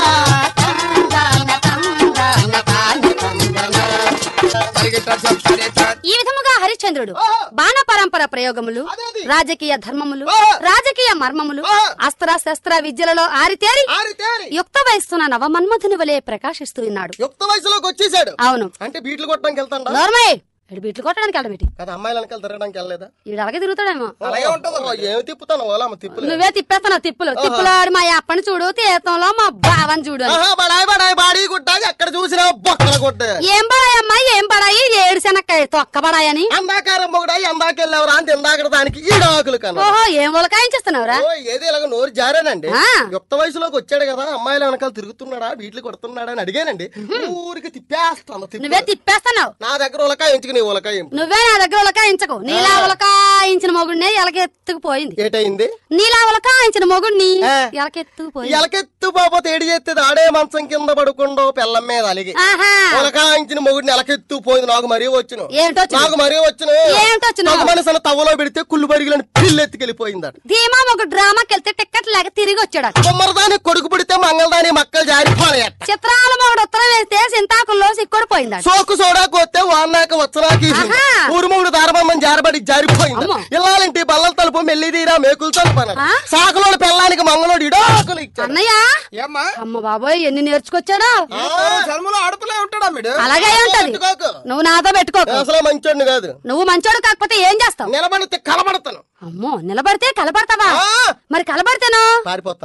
తందాన తందాన తాండ తందన. పరిగిట చెప్పరిట ఈ విధముగా హరిశ్చంద్రుడు బాణ పరంపర ప్రయోగములు అదేది. రాజకీయ ధర్మములు ఆ. రాజకీయ మర్మములు ఆ. అస్త్ర శస్త్ర విద్యలలో ఆరితేరి ఆరి తేరి యుక్త వయస్సున నవమన్మధుని వలె ప్రకాశిస్తూ ఉన్నాడు యుక్త వయసులోకి వచ్చేసాడు అవును అంటే బీట్లు కొట్టడానికి వెళ్తాడా నోర్మయ్ ఇడు బీట్లు కొట్టడానికి వెళ్ళబెట్టి కదా అమ్మాయిలు వెనకాల తిరగడానికి వెళ్ళలేదా ఈడు అలాగే తిరుగుతాడేమో అలాగే ఉంటుంది ఏమి తిప్పుతాను ఓలమ్మ తిప్పులే నువ్వే తిప్పేస్తున్నావు తిప్పులు తిప్పులు ఆడు మా అప్పని చూడు తీర్థంలో మా బావని చూడు అని. ఆహా, బడాయి బడాయి బాడీ గుట్టాకి ఎక్కడ చూసినా బొక్కల కొట్టే ఏం బడాయి అమ్మా ఏం బడాయి ఏడు శనక్కాయ తొక్క బడాయని అందాకారం మొగుడాయి అందాకెళ్ళేవరా అని ఇందాక దానికి ఈడాకులు కన్నా ఓహో ఏం ఉలకాయించేస్తున్నావురా ఓ ఏది ఇలాగ నోరు జారానండి ఆ. యుక్త వయసులోకి వచ్చాడు కదా అమ్మాయిల వెనకాల తిరుగుతున్నాడా వీటిని కొడుతున్నాడా అని అడిగానండి ఊరికి తిప్పేస్తాను తిప్పి నువ్వే తిప్పేస్తున్నావు నా దగ్గర ఉలకాయ ఎంచుకు నీ ఉలకాయ ఎంపు. నువ్వే నా దగ్గర ఉలకాయించకు నీలా ఉలకాయించిన మొగుడినే ఎలకెత్తుకుపోయింది ఏటయింది నీలా ఉలకాయించిన మొగుడిని ఆ. ఎలకెత్తుకుపోయింది ఎలకెత్తు పోతే ఏడి చేస్తుంది ఆడే మంచం కింద పడుకుండో పిల్లం మీద అలిగి ఆహా ఉలకాయించిన మొగుడిని ఎలకెత్తు పోయింది నాకు మరీ వచ్చును ఏమిటో వచ్చింది? నాకు మరీ వచ్చును ఏమిటో వచ్చింది? ఒక మనిషిని తవ్వలో పెడితే కుళ్ళు బరిగిలని పిల్లు ఎత్తుకెళ్ళిపోయిందట ధీమా ఒక డ్రామాకి వెళ్తే టిక్కెట్ లేక తిరిగి వచ్చాడు కుమ్మరదాని కొడుకు పుడితే మంగళదాని మక్కలు జారిపోయాయట చిత్రాల మొగుడు ఉత్తరం వేస్తే సింతాకుల్లో సిక్కుడు పోయిందాడు సోకు సోడాకు వస్తే వాన్నాక వచ్చనాకి ఆహా. ఊరు మూడు దారబమ్మని జారబడి జారిపోయింది అమ్మో. ఇల్లాలంటి బల్లల తలుపు మెల్లి తీరా మేకులు తలుపు అన్నాడు ఆ? సాకులోడు పెళ్ళానికి మంగళోడు ఇడాకులు ఇచ్చాడు అన్నయ్య ఏమ్మా అమ్మ బాబోయ్ ఎన్ని నేర్చుకొచ్చాడో జన్మలో ఆడపిల్లే ఉంటాడా మీడు అలాగే ఉంటది పెట్టుకోకు. నువ్వు నాతో పెట్టుకోకు నేను అసలు మంచోడిని కాదు నువ్వు మంచోడు కాకపోతే ఏం చేస్తావు నిలబడితే కలబడతాను అమ్మో నిలబడితే కలబడతావా ఆ, మరి కలబడితేను పారిపోతాను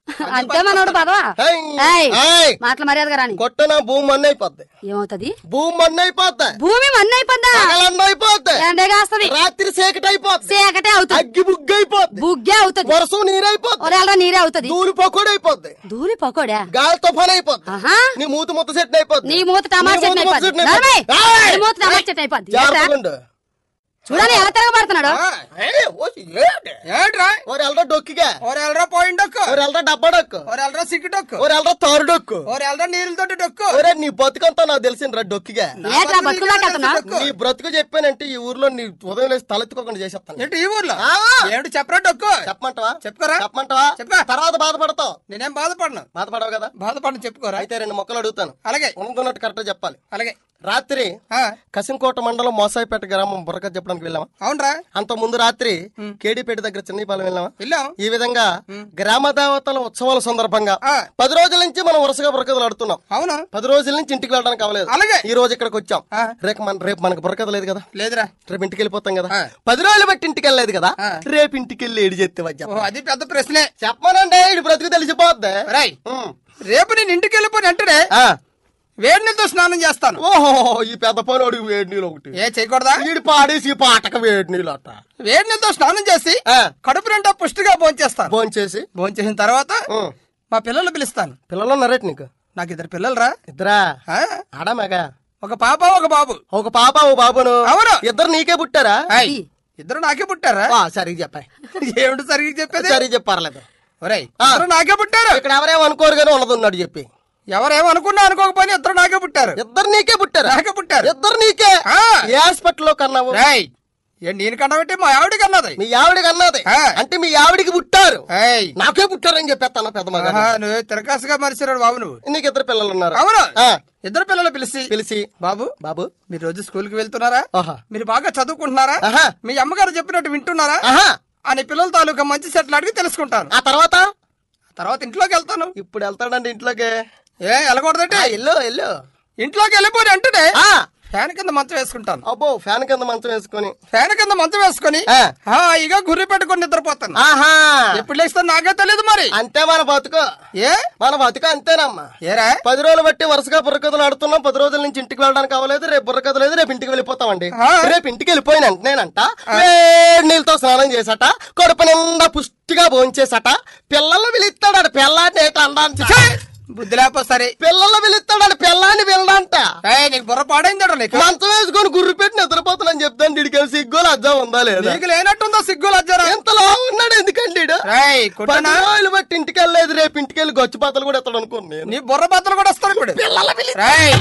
అంతే మనోడు పదవా ఏయ్, ఏయ్, ఏయ్, మాటల మర్యాదగా రాని కొట్టిన భూమి మన్ను అయిపోద్ది ఏమవుతది భూమి మన్ను అయిపోద్ది భూమి మన్ను అయిపోద్దా పగలన్న అయిపోద్ది ఎండగా వస్తది రాత్రి చీకటి అయిపోద్ది చీకటే అవుతుంది అగ్గి బుగ్గి అయిపోద్ది బుగ్గే అవుతుంది వర్షం నీరైపోద్ది ఒరేళ్ళ నీరే అవుతుంది దూరి పకోడి అయిపోద్ది దూలి పకోడా గాలి తుఫాన్ అయిపోద్ది ఆహా నీ మూత ముత్త సెట్ అయిపోద్ది నీ మూత టమాటా నీ చెట్టు మూత అయిపోద్ది చెట్టు నడవయ్. అయిపోద్ది. నీ మూత టమాటా చెట్టు అయిపోద్ది జాగ్రత్తగా ఏంట్రా? ఉండు. చూడని ఎలా తిరగబడుతున్నాడు ఏయ్, ఓసి, ఏంటి? ఏట్రా ఓరి ఎల్రా డొక్కిగా ఓరు ఎల్రా పోయిన డొక్కు ఓరి ఎల్రా డబ్బా డొక్కు ఓరు ఎల్రా సిగ్గు డొక్కు ఓరి ఎల్రా తారు డొక్కు ఓరు ఎల్రా నీళ్ళతోటి డొక్కు ఒరే నీ బతుకంతా నాకు తెలిసిందిరా డొక్కిగా ఏట్రా బతుకుదాకా వెళ్తున్నావు డొక్కు. నీ బ్రతుకు చెప్పానంటే ఈ ఊర్లో నీ ఉదయం లేచి తలెత్తుకోకుండా చేసేస్తాను ఏంటి ఈ ఊర్లో ఆ. ఏమిటి చెప్పరా డొక్కు చెప్పమంటావా చెప్పుకోరా చెప్పమంటావా చెప్పా. తర్వాత బాధపడతావు నేనేం బాధపడను బాధపడవు కదా బాధపడను చెప్పుకోరా అయితే రెండు మొక్కలు అడుగుతాను అలాగే ఉన్నట్టు కరెక్ట్ చెప్పాలి అలాగే రాత్రి ఆ, కసింకోట మండలం మోసాయిపేట గ్రామం బుర్రక చెప్పడానికి వెళ్ళామా అవునరా అంత ముందు రాత్రి కేడీపేట దగ్గర చిన్నపాలెం వెళ్ళామా వెళ్ళాం ఈ విధంగా గ్రామ దేవతల ఉత్సవాల సందర్భంగా ఆ. పది రోజుల నుంచి మనం వరుసగా బుర్రకథలు ఆడుతున్నాం అవును పది రోజుల నుంచి ఇంటికి వెళ్ళడానికి అవ్వలేదు అలాగే. ఈ రోజు ఇక్కడికి వచ్చాం ఆ. రేపు మన రేపు మనకు బుర్రకథ లేదు కదా లేదురా రేపు ఇంటికి వెళ్ళిపోతాం కదా ఆ. పది రోజులు బట్టి ఇంటికి వెళ్ళలేదు కదా ఆ. రేపు ఇంటికి వెళ్ళి ఏడు చెప్తే ఓ అది పెద్ద ప్రశ్నే చెప్పమనండి ఇటు బ్రతుకు తెలిసిపోద్ది రాయ్ ఉమ్. రేపు నేను ఇంటికి వెళ్ళిపోయిన వెంటనే ఆ. వేడి నీళ్ళతో స్నానం చేస్తాను ఓహో ఈ పెద్ద పనోడికి వేడి నీళ్ళు ఒకటి ఏ చేయకూడదా ఈడు పాడేసి ఈ పాటకు వేడి నీళ్ళు అట్ట వేడి నీళ్ళతో స్నానం చేసి ఆ. కడుపు నిండా పుష్టిగా భోంచేస్తాను భోంచేసి భోంచేసిన తర్వాత ఉమ్. మా పిల్లలు పిలుస్తాను పిల్లలు ఉన్నారేటి నీకు నాకు ఇద్దరు పిల్లలరా ఇద్దరా ఆ? ఆడా మగ ఒక పాప ఒక బాబు ఒక పాప ఓ బాబును అవును. ఇద్దరు నీకే పుట్టారా ఆయ్, ఇద్దరు నాకే పుట్టారా ఆ, సరిగ్గా చెప్పాయి ఏమిటి సరిగ్గా చెప్పేది సరిగ్గా చెప్పారలేదు ఒరేయ్ ఆ. ఇద్దరు నాకే పుట్టారు ఇక్కడ ఎవరేమో అనుకోరు కానీ ఉన్నది ఉన్నాడు చెప్పి ఎవరేమనుకున్నా అనుకోకపోయినా ఇద్దరు నాకే పుట్టారు ఇద్దరు నీకే పుట్టారా నాకే పుట్టారు ఇద్దరు నీకే ఆ. ఏ హాస్పిటల్లో కన్నావు రేయ్ ఏ నేను కన్నబెట్టి మా ఆవిడకి అన్నది మీ ఆవిడకి అన్నది ఆ. అంటే మీ ఆవిడికి పుట్టారు ఏయ్ నాకే పుట్టారని చెప్పేస్తాను పెద్ద మగ ఆహా, నువ్వు తిరకాసుగా మరిచిరాడు బాబు నువ్వు నీకు ఇద్దరు పిల్లలు ఉన్నారు అవును ఆ, ఇద్దరు పిల్లలు పిలిచి పిలిచి బాబు బాబు మీరు రోజు స్కూల్ కి వెళ్తున్నారా ఆహా మీరు బాగా చదువుకుంటున్నారా ఆహా. మీ అమ్మగారు చెప్పినట్టు వింటున్నారా ఆహా అని పిల్లల తాలూకా మంచి సెట్లు అడిగి తెలుసుకుంటాను ఆ తర్వాత తర్వాత ఇంట్లోకి వెళ్తాను ఇప్పుడు వెళ్తాడండి ఇంట్లోకి ఏ వెళ్ళకూడదంటే ఆ, ఎల్లు ఎల్లు ఇంట్లోకి వెళ్ళిపోయి అంటేనే ఆ, ఫ్యాన్ కింద మంచం వేసుకుంటాను అబ్బో ఫ్యాన్ కింద మంచం వేసుకొని ఫ్యాన్ కింద మంచం వేసుకొని ఆ. హాయిగా గుర్రి పెట్టుకొని నిద్రపోతాను ఆహా ఎప్పుడు లేస్తాను నాకే తెలియదు మరి అంతే మన బతుకు ఏ మన బతుకు అంతేనమ్మా ఏరా పది రోజులు బట్టి వరుసగా బుర్రకథలు ఆడుతున్నాం పది రోజుల నుంచి ఇంటికి వెళ్ళడానికి అవ్వలేదు రేపు బుర్రకథ లేదు రేపు ఇంటికి వెళ్ళిపోతామండి ఆ. రేపు ఇంటికి వెళ్ళిపోయిన వెంటనేనంట వేడి నీళ్ళతో స్నానం చేసట కడుపు నిండా పుష్టిగా భోంచేసట పిల్లలు పిలుస్తాడు పిల్లాన్ని ఏట అండానికి బుద్ధి లేకపోతే సరే పిల్లలు పిలుస్తాడు పిల్లాన్ని పిల్లంట ఏయ్, నీకు బుర్ర పాడైందట నీకు మంచం వేసుకొని గుర్రు పెట్టి నిద్రపోతున్నాను చెప్తాను ఇడికి సిగ్గులు అజ్జా ఉందా లేదా నీకు లేనట్టుందో సిగ్గు లజ్జరా ఎంతలా ఉన్నాడు ఎందుకండి ఈడు? రేయ్ పది కుట్టనా రోజులు బట్టి ఇంటికి వెళ్ళలేదు రేపు ఇంటికి వెళ్ళి గొచ్చు పాతలు కూడా ఎత్తాడు అనుకోండి నేను నీ బుర్ర బద్దలు కూడా వస్తాను ఇప్పుడు రేయ్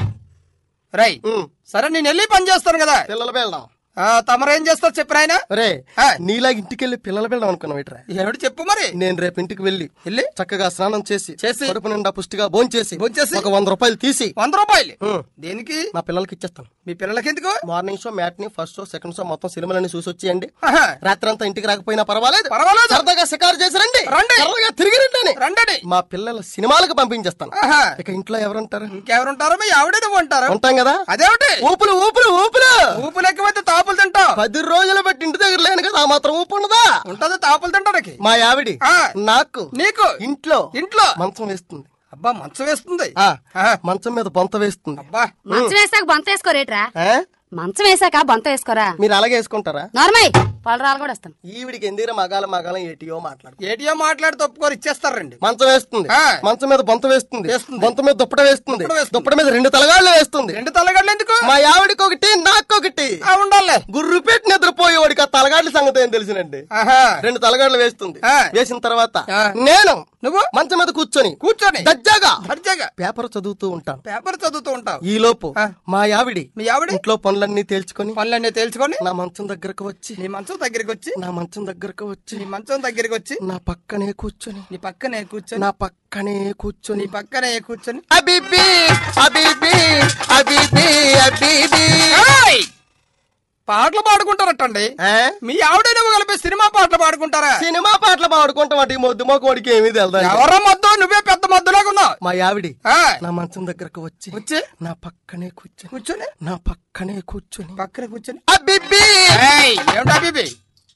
రేయ్ ఉమ్, సరే నేను వెళ్ళి పని చేస్తాను కదా పిల్లలు వెళ్దాం ఆ, తమరేం చేస్తారు చెప్పు ఆయన రే ఆ. నీలాగా ఇంటికి వెళ్ళి పిల్లలు వెళ్దాం అనుకున్నావు ఇట్రా ఏమిటి చెప్పు మరి నేను రేపు ఇంటికి వెళ్ళి వెళ్ళి చక్కగా స్నానం చేసి చేసి. కడుపు నిండా పుష్టిగా భోంచేసి భోంచేసి. ఒక వంద రూపాయలు తీసి వంద రూపాయలు ఉమ్, దేనికి నా పిల్లలకి ఇచ్చేస్తాను మీ పిల్లలకి ఎందుకు morning show matinee first show second show మొత్తం సినిమాలన్నీ చూసి వచ్చేయండి ఆహా, రాత్రి అంతా ఇంటికి రాకపోయినా పర్వాలేదు పర్వాలేదు. సరదాగా షికారు చేసి రండి రండి. సరదాగా తిరిగి రండి అని. రండి మా పిల్లల సినిమాలకు పంపించేస్తాను ఆహా, ఇక ఇంట్లో ఎవరుంటారు ఇంకెవరుంటారో మీ ఆవిడ నువ్వు ఉంటారు ఉంటాం కదా అదేమిటి ఊపులు ఊపులు ఊపులు ఊపులు ఎక్కువైతే తాపులు తింటావు పది రోజులు బట్టి ఇంటి దగ్గర లేను కదా ఆ మాత్రం ఊపు ఉండదా ఉంటది తాపులు తింటానికి మా ఆవిడి ఆ. నాకు నీకు ఇంట్లో ఇంట్లో మంచం వేస్తుంది అబ్బా మంచం వేస్తుంది ఆ ఆ, మంచం మీద బొంత వేస్తుంది అబ్బా మంచం వేసాక బొంత వేసుకోరేట్రా ఆ? మంచం వేసాక బొంత వేసుకోరా మీరు అలాగే వేసుకుంటారా నార్మల్ పలరాలు కూడా వస్తాం ఈవిడికి ఎందుకు మగాల మగాలం ఏటియో మాట్లాడు ఏటీఎం మాట్లాడి తప్పుకోరు ఇచ్చేస్తారండి మంచం వేస్తుంది ఆ. మంచం మీద బొంత వేస్తుంది వేస్తుంది. బొంత మీద దుప్పట వేస్తుంది దుప్పట వేస్తుంది. దుప్పట మీద రెండు తలగాళ్ళు వేస్తుంది రెండు తలగడ్లు ఎందుకు మా ఆవిడికి ఒకటి నాకు ఒకటి ఆ, ఉండాలి గుర్రు పెట్టి నిద్రపోయేవాడికి ఆ తలగాడ్ల సంగతి ఏం తెలుసునండి ఆహా రెండు తలగాడ్లు వేస్తుంది ఆ. వేసిన తర్వాత ఆ. నేను నువ్వు మంచం మీద కూర్చొని కూర్చొని దజ్జాగా దర్జాగా పేపర్ చదువుతూ ఉంటాను పేపర్ చదువుతూ ఉంటావు ఈ లోపు ఆ. మా ఆవిడి మీ ఆవిడ ఇంట్లో పనులన్నీ తేల్చుకొని పనులన్నీ తేల్చుకొని నా మంచం దగ్గరకు వచ్చి నీ మంచం దగ్గరికి వచ్చి నా మంచం దగ్గరకు వచ్చి నీ మంచం దగ్గరికి వచ్చి నా పక్కనే కూర్చొని నీ పక్కనే కూర్చొని నా పక్కనే కూర్చొని నీ పక్కనే కూర్చొని అబిబి అబిబి అబిబి అబిబి ఏయ్! పాటలు పాడుకుంటారటండి ఆ? మీ ఆవిడ నువ్వు కలిపి సినిమా పాటలు పాడుకుంటారా సినిమా పాటలు పాడుకుంటాం వాటి మొద్దు మొక్క వాడికి ఏమీ తెలుదా ఎవరో మద్దు నువ్వే పెద్ద మద్దులాగా ఉన్నావు మా ఆవిడి ఆ, నా మంచం దగ్గరకు వచ్చి వచ్చి నా పక్కనే కూర్చొని కూర్చొని నా పక్కనే కూర్చొని పక్కన కూర్చొని అబిబి ఏయ్, ఏమిటా బీబీ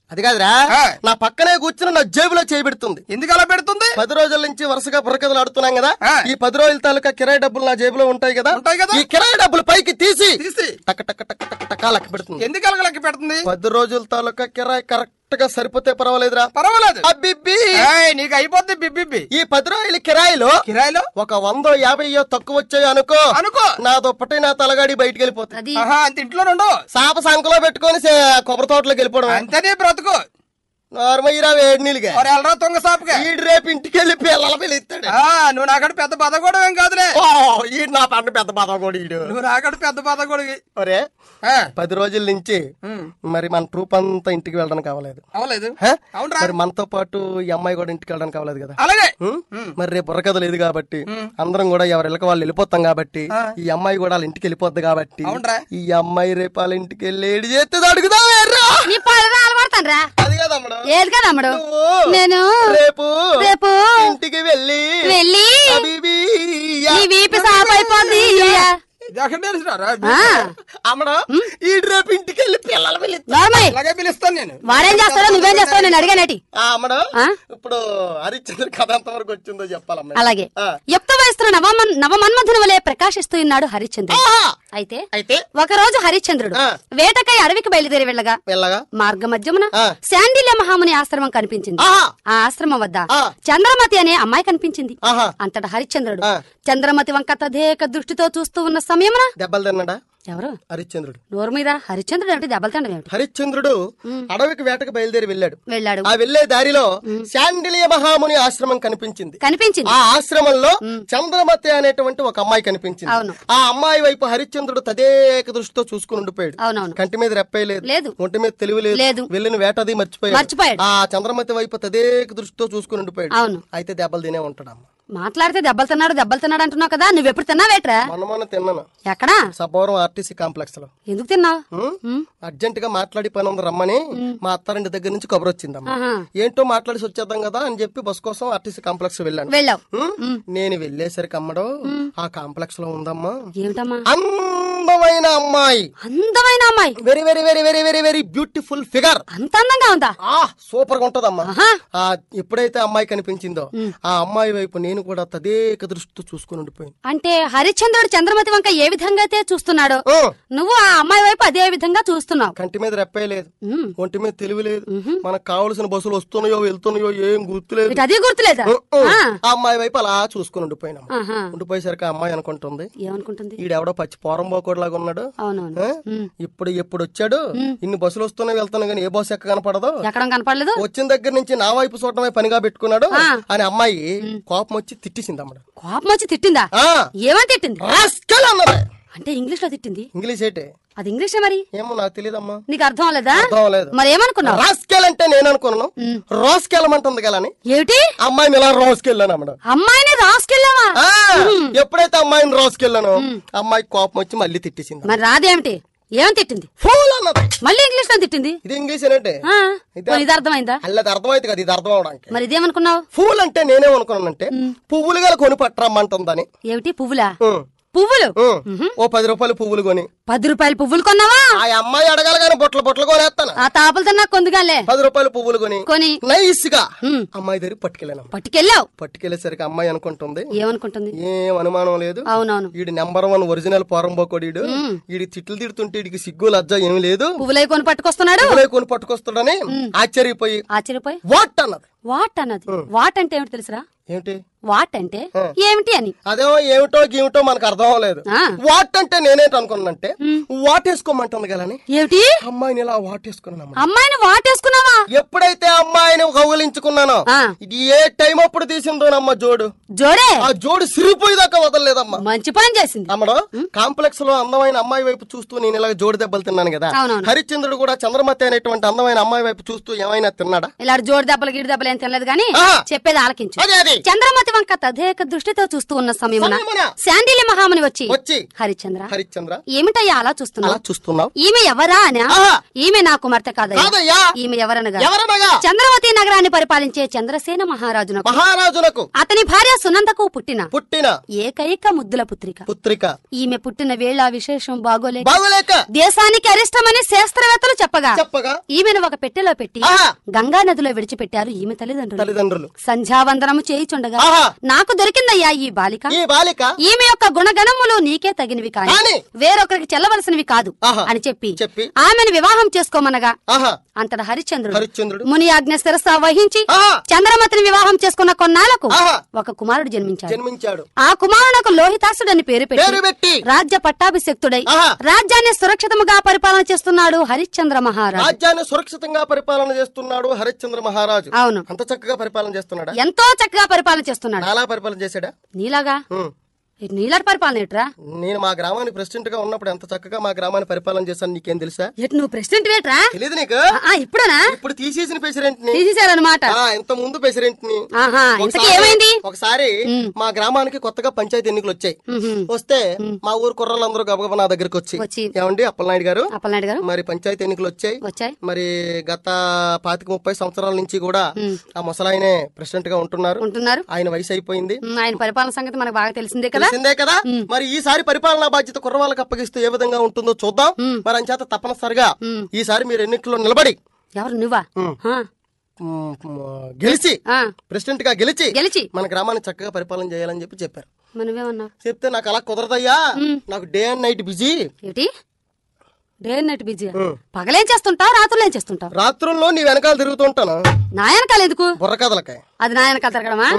అది కాదురా ఆ. నా పక్కనే కూర్చుని నా జేబులో చేయబెడుతుంది ఎందుకు అలా పెడుతుంది పది రోజుల నుంచి వరుసగా బుర్రకథలు ఆడుతున్నాం కదా ఆ. ఈ పది రోజుల తాలూకా కిరాయి డబ్బులు నా జేబులో ఉంటాయి కదా ఉంటాయి కదా. ఈ కిరాయి డబ్బులు పైకి తీసి తీసి టక్ టక్ టక్ టక్ టక్ లెక్క పెడుతుంది ఎందుకు అలగ లెక్క పెడుతుంది పది రోజుల తాలూకా కిరాయి కరెక్ట్ గా సరిపోతే పర్వాలేదురా పర్వాలేదు అబ్బిబ్బి ఏయ్, నీకు అయిపోద్ది బిబ్బిబ్బి ఈ పది రోజుల కిరాయిలో కిరాయిలో ఒక వందో యాభైయో తక్కువ వచ్చాయి అనుకో అనుకో నా దుప్పటి నా తలగాడి బయటికి వెళ్ళిపోతుంది అది ఆహా అంత ఇంట్లో నుండు సాప సంకలో పెట్టుకొని సే- కొబ్బరి తోటలోకి వెళ్ళిపోవడం అంతనే బ్రతుకు నార్మయ్యరా వేడి నీళ్ళుగా మరి వెళ్ళరా తొంగ సాపుగా ఈడు రేపు ఇంటికి వెళ్ళి పిల్లల పిలుస్తాడు ఆ, నువ్వు నాకడ పెద్ద బాధ కూడా ఏం కాదులే ఓ, ఈడు నా పంట పెద్ద బాధ కూడా ఈడు నువ్వు నాకడ పెద్ద బాధ కూడా ఒరే ఆ, పది రోజుల నుంచి ఉమ్, మరి మన ట్రూప్ అంతా ఇంటికి వెళ్ళడానికి అవ్వలేదు అవలేదు హ? అవునరా మరి మనతో పాటు ఈ అమ్మాయి కూడా ఇంటికి వెళ్ళడానికి అవ్వలేదు కదా అలాగే ఉమ్? మరి రేపు బుర్రకథ లేదు కాబట్టి అందరం కూడా ఎవరి ఇళ్ళకి వాళ్ళు వెళ్ళిపోతాం కాబట్టి ఈ అమ్మాయి కూడా వాళ్ళ ఇంటికి వెళ్ళిపోద్ది కాబట్టి అవునరా ఈ అమ్మాయి రేపు వాళ్ళ ఇంటికి వెళ్ళి ఏడు చేస్తే అడుగుదాం నీ పళ్ళు అలవాడతాను రా అది కదమ్మడు ఏది కదా అమ్మడు నేను రేపు రేపు ఇంటికి వెళ్ళి వెళ్ళి అబీబీ, నీ వీపి సాప్ అయిపోద్ది ఇది ఎక్కడ తెలుసురా ఆ, అమ్మడు ఈ రేపు ఇంటికి వెళ్ళి పిల్లలు వెళ్ళి నార్మల్ అలాగే పిలుస్తాను నేను వాడేం చేస్తాడో నువ్వేం చేస్తావు నేను అడిగానటి అమ్మడు ఆ? ఇప్పుడు హరిశ్చంద్ర కథ ఎంత వరకు వచ్చిందో చెప్పాలమ్మ అలాగే ఆ. యుక్త వయస్సులో నవమన్ నవమన్మధుని వలె ప్రకాశిస్తూ ఉన్నాడు హరిశ్చంద్రుడు ఆ! అయితే అయితే ఒకరోజు హరిశ్చంద్రుడు ఆ. వేటకై అడవికి బయలుదేరి వెళ్ళగా వెళ్ళగా మార్గ మధ్యమున ఆ. శాండిల్య మహాముని ఆశ్రమం కనిపించింది ఆహా ఆ ఆశ్రమం వద్ద ఆ. చంద్రమతి అనే అమ్మాయి కనిపించింది ఆహా అంతటా హరిశ్చంద్రుడు ఆ. చంద్రమతి వంక తదేక దృష్టితో చూస్తూ ఉన్న సమయమున దెబ్బలు తిన్నాడా ఎవరు హరిశ్చంద్రుడు నోరు మీద హరిశ్చంద్రుడు ఏమిటి దెబ్బలు తినడం ఏమిటి హరిశ్చంద్రుడు అడవికి వేటకు బయలుదేరి వెళ్ళాడు వెళ్ళాడు ఆ వెళ్లే దారిలో శాండిలియ మహాముని ఆశ్రమం కనిపించింది కనిపించింది ఆ ఆశ్రమంలో చంద్రమతి అనేటువంటి ఒక అమ్మాయి కనిపించింది అవును. ఆ అమ్మాయి వైపు హరిశ్చంద్రుడు తదేక దృష్టితో చూసుకుని ఉండిపోయాడు అవునవును కంటి మీద రెప్పే లేదు లేదు. ఒంటి మీద తెలివి లేదు లేదు. వెళ్ళిన వేటది మర్చిపోయాడు మర్చిపోయాడు. ఆ చంద్రమతి వైపు తదేక దృష్టితో చూసుకుని ఉండిపోయాడు అవును అయితే దెబ్బలు తినే ఉంటాడు అమ్మ మాట్లాడితే దెబ్బలు తిన్నాడు దెబ్బలు తిన్నాడు అంటున్నావు కదా నువ్వెప్పుడు తిన్నావేట్రా మొన్న మొన్న తిన్నాను ఎక్కడా సబ్బవరం ఆర్టీసీ కాంప్లెక్స్ లో ఎందుకు తిన్నావు ఉం? అర్జెంట్ గా మాట్లాడి పని ఉంది రమ్మని మా అత్తారింటి దగ్గర నుంచి కబురు వచ్చిందమ్మా ఆహా. ఏంటో మాట్లాడి వచ్చేద్దాం కదా అని చెప్పి బస్ కోసం ఆర్టీసీ కాంప్లెక్స్ వెళ్ళాను వెళ్ళావు ఉం? నేను వెళ్ళేసరికి అమ్మడు ఆ కాంప్లెక్స్ లో ఉందమ్మా ఏమిటమ్మా అందమైన అమ్మాయి అందమైన అమ్మాయి very very very very very very beautiful figure అంత అందంగా ఉందా ఆ సూపర్ గా ఉంటదమ్మా ఆహా. ఆ ఎప్పుడైతే అమ్మాయి కనిపించిందో ఆ అమ్మాయి వైపు నేను కూడా తదేక దృష్టితో చూసుకుని ఉండిపోయాను అంటే హరిశ్చంద్రుడు చంద్రమతి వంక ఏ విధంగా అయితే చూస్తున్నాడో ఉం. నువ్వు ఆ అమ్మాయి వైపు అదే విధంగా చూస్తున్నావు కంటి మీద రెప్పే లేదు ఉం. ఒంటి మీద తెలివి లేదు మనకు కావలసిన బస్సులు వస్తున్నాయో వెళ్తున్నాయో ఏం గుర్తులేదు ఇటు అది గుర్తులేదా ఉం, ఉం. ఆ. ఆ అమ్మాయి వైపు అలా చూసుకుని ఉండిపోయినాం ఆహా. ఉండిపోయేసరికి ఆ అమ్మాయి అనుకుంటుంది ఏమనుకుంటుంది ఈడెవడో పచ్చి పోరంబోకోడిలాగా ఉన్నాడు అవునవును ఆ? ఇప్పుడు ఎప్పుడు వచ్చాడు ఇన్ని బస్సులు వస్తున్నాయి వెళ్తున్నాయి కానీ ఏ బస్సు ఎక్క కనపడదు ఎక్కడం కనపడలేదు వచ్చిన దగ్గర నుంచి నా వైపు చూడటమే పనిగా పెట్టుకున్నాడు అని అమ్మాయి కోపం వచ్చి తిట్టేసింది అమ్మడు కోపం వచ్చి తిట్టిందా ఆ, ఏమని తిట్టింది రాస్కెల్ అన్నది అంటే ఇంగ్లీష్ లో తిట్టింది ఇంగ్లీష్ ఏంటి అది ఇంగ్లీష్ మరి ఏమో నాకు తెలియదమ్మా నీకు అర్థం అవ్వలేదా అర్థం అవ్వలేదు మరి ఏమనుకున్నావు రాస్కెల్ అంటే నేను అనుకున్నాను రోస్కెళ్ళమంటుంది కదా అని ఏమిటి అమ్మాయిని ఇలా రోస్కెళ్ళాను అమ్మడు అమ్మాయిని రాసుకెళ్ళావా ఆ, ఎప్పుడైతే అమ్మాయిని రోస్కెళ్ళాను అమ్మాయి కోపం వచ్చి మళ్ళీ తిట్టేసింది మరి రాదేమిటి ఏమని తిట్టింది ఫూల్ అన్నది మళ్ళీ ఇంగ్లీష్ లో తిట్టింది ఇది ఇంగ్లీష్ ఏంటంటే ఆ, ఇదా? పోనీ ఇది అర్థమైందా అల్లది అర్థమైంది కదా ఇది అర్థం అవడానికి మరి ఇదేమనుకున్నావు ఫూల్ అంటే నేనేమనుకున్నానంటే పువ్వులు గల కొని పట్టరమ్మంటుందని ఏమిటి పువ్వులా ఉం, పువ్వులు ఉం. ఓ పది రూపాయలు పువ్వులు కొని పది రూపాయలు పువ్వులు కొన్నావా ఆ అమ్మాయి అడగాలి కానీ బొట్లు బొట్లు కొనేస్తాను ఆ తాపలతో నాకు కొందుగాలే పది రూపాయలు పువ్వులు కొని కొని నైస్ గా ఉం. అమ్మాయి దగ్గర పట్టుకెళ్ళాను పట్టుకెళ్ళావు పట్టుకెళ్ళేసరికి అమ్మాయి అనుకుంటుంది ఏమనుకుంటుంది ఏం అనుమానం లేదు అవునవును ఈడు నెంబర్ వన్ ఒరిజినల్ పోరంబోకోడీడు ఈడి తిట్లు తిడుతుంటే ఈడికి సిగ్గు లజ్జ ఏమి లేదు పువ్వులై కొని పట్టుకొస్తున్నాడు పువ్వులే కొని పట్టుకొస్తాడని ఆశ్చర్యపోయి ఆశ్చర్యపోయి వాట్ అన్నది వాట్ అన్నది వాట్ అంటే ఏమిటి తెలుసురా ఏమిటి వాట్ అంటే ఏమిటి అని అదేమో ఏమిటో గీమిటో మనకు అర్థం అవ్వలేదు ఆ. వాట్ అంటే నేనేంటి అనుకున్నానంటే వాటేసుకోమంటుంది కదా అని ఏమిటి అమ్మాయిని ఇలా వాటేసుకున్నాను అమ్మాయిని వాటేసుకున్నావా ఎప్పుడైతే అమ్మాయిని కౌగిలించుకున్నానో ఆ. ఇది ఏ టైం అప్పుడు తీసిందోనమ్మ జోడు జోడే ఆ జోడు సిరిపోయేదాకా వదలలేదమ్మా మంచి పని చేసింది అమ్మడు కాంప్లెక్స్ లో అందమైన అమ్మాయి వైపు చూస్తూ నేను ఇలా జోడు దెబ్బలు తిన్నాను కదా అవునవును. హరిశ్చంద్రుడు కూడా చంద్రమతి అనేటువంటి అందమైన అమ్మాయి వైపు చూస్తూ ఏమైనా తిన్నాడా ఇలా జోడు దెబ్బలు గిడి దెబ్బలు ఏం తినలేదు కానీ ఆ. చెప్పేది ఆలకించు అదే అది చంద్రమతి చంద్రమతి వంక తదేక దృష్టితో చూస్తూ ఉన్న సమయమున సమయమున శాండిల్య మహాముని వచ్చి వచ్చి హరిచంద్ర హరిశ్చంద్ర ఏమిటయ్యా అలా అలా చూస్తున్నావు చూస్తున్నావు ఈమె ఎవరా అని ఆహా. ఈమె నా కుమార్తె కాదయ్యా కాదయ్యా ఈమె ఎవరనగా ఎవరనగా చంద్రవతి నగరాన్ని పరిపాలించే చంద్రసేన మహారాజునకు మహారాజునకు అతని భార్య సునందకు పుట్టిన పుట్టిన ఏకైక ముద్దుల పుత్రిక పుత్రిక ఈమె పుట్టిన వేళ విశేషం బాగోలేక బాగులేక దేశానికి అరిష్టమని శాస్త్రవేత్తలు చెప్పగా చెప్పగా ఈమెను ఒక పెట్టెలో పెట్టి ఆహా. గంగా నదిలో విడిచిపెట్టారు ఈమె తల్లిదండ్రులు తల్లిదండ్రులు సంధ్యావందనము చేయిచుండగా ఆహా. నాకు దొరికిందయ్యా ఈ బాలిక ఈ బాలిక ఈమె యొక్క గుణగణములు నీకే తగినవి కాని కాని వేరొకరికి చెల్లవలసినవి కాదు ఆహా. అని చెప్పి చెప్పి ఆమెను వివాహం చేసుకోమనగా ఆహా అంతట హరిశ్చంద్రుడు హరిశ్చంద్రుడు ముని ఆజ్ఞ శిరస వహించి ఆహా. చంద్రమతిని వివాహం చేసుకున్న కొన్నాళ్లకు ఆహా. ఒక కుమారుడు జన్మించాడు జన్మించాడు ఆ కుమారునకు లోహితాసుడని పేరు పేరు పెట్టి పెట్టి రాజ్య పట్టాభిషక్తుడై ఆహా. రాజ్యాన్ని సురక్షితముగా పరిపాలన చేస్తున్నాడు హరిశ్చంద్ర మహారాజు రాజ్యాన్ని సురక్షితంగా పరిపాలన చేస్తున్నాడు హరిశ్చంద్ర మహారాజు అవును అంత చక్కగా పరిపాలన చేస్తున్నాడా ఎంతో చక్కగా పరిపాలన చేస్తున్నాడు నాలా పరిపాలన చేశాడా నీలాగా ఉం. ఏ నీలాంటి పరిపాలన ఏట్రా నేను మా గ్రామానికి ప్రెసిడెంట్ గా ఉన్నప్పుడు ఎంత చక్కగా మా గ్రామాన్ని పరిపాలన చేశాను నీకేం తెలుసా ఎటు నువ్వు ప్రెసిడెంట్ వేట్రా తెలియదు నీకు ఆ, ఆ, ఇప్పుడేనా ఇప్పుడు తీసేసిన ప్రెసిడెంట్ ని తీసేశారనమాట ఆ, ఇంత ముందు ప్రెసిడెంట్ ని ఆహా ఇంతకీ ఒకసారి- ఏమైంది ఒకసారి మా గ్రామానికి కొత్తగా పంచాయతీ ఎన్నికలు వచ్చాయి మ్మ్హ్మ్. వస్తే మా ఊరు కుర్రలందరూ గబగబా నా దగ్గరికి వచ్చి వచ్చి. ఏమండి అప్పలనాయుడు గారు అప్పలనాయుడు గారు మరి పంచాయతీ ఎన్నికలు వచ్చాయి వచ్చాయి మరి గత పాతిక ముప్పై సంవత్సరాల నుంచి కూడా ఆ ముసలాయనే ప్రెసిడెంట్ గా ఉంటున్నారు ఉంటున్నారు ఆయన వయసు అయిపోయింది ఉమ్, ఆయన పరిపాలన సంగతి మనకు బాగా తెలిసిందే కదా తెలిసిందే కదా మరి ఈసారి పరిపాలనా బాధ్యత కుర్రవాళ్ళకి అప్పగిస్తే ఏ విధంగా ఉంటుందో చూద్దాం మరి అంచేత తప్పనిసరిగా ఈసారి మీరు ఎన్నికల్లో నిలబడి ఎవరు నువ్వా ఉమ్. ఆ, మ్, మ్, గెలిచి ఆ, ప్రెసిడెంట్ గా గెలిచి గెలిచి మన గ్రామాన్ని చక్కగా పరిపాలన చేయాలని చెప్పి చెప్పారు మరి నువ్వేమన్నావు చెప్తే నాకు అలా కుదరదయ్యా నాకు డే అండ్ నైట్ బిజీ ఏమిటి డే అండ్ నైట్ బిజీ పగలేం చేస్తుంటావు రాత్రులు ఏం చేస్తుంటావు రాత్రుల్లో నీ వెనకాల తిరుగుతుంటాను నాయనకాలు ఎందుకు బుర్ర కథలకాయ అది నాయనకాలు తిరగడమా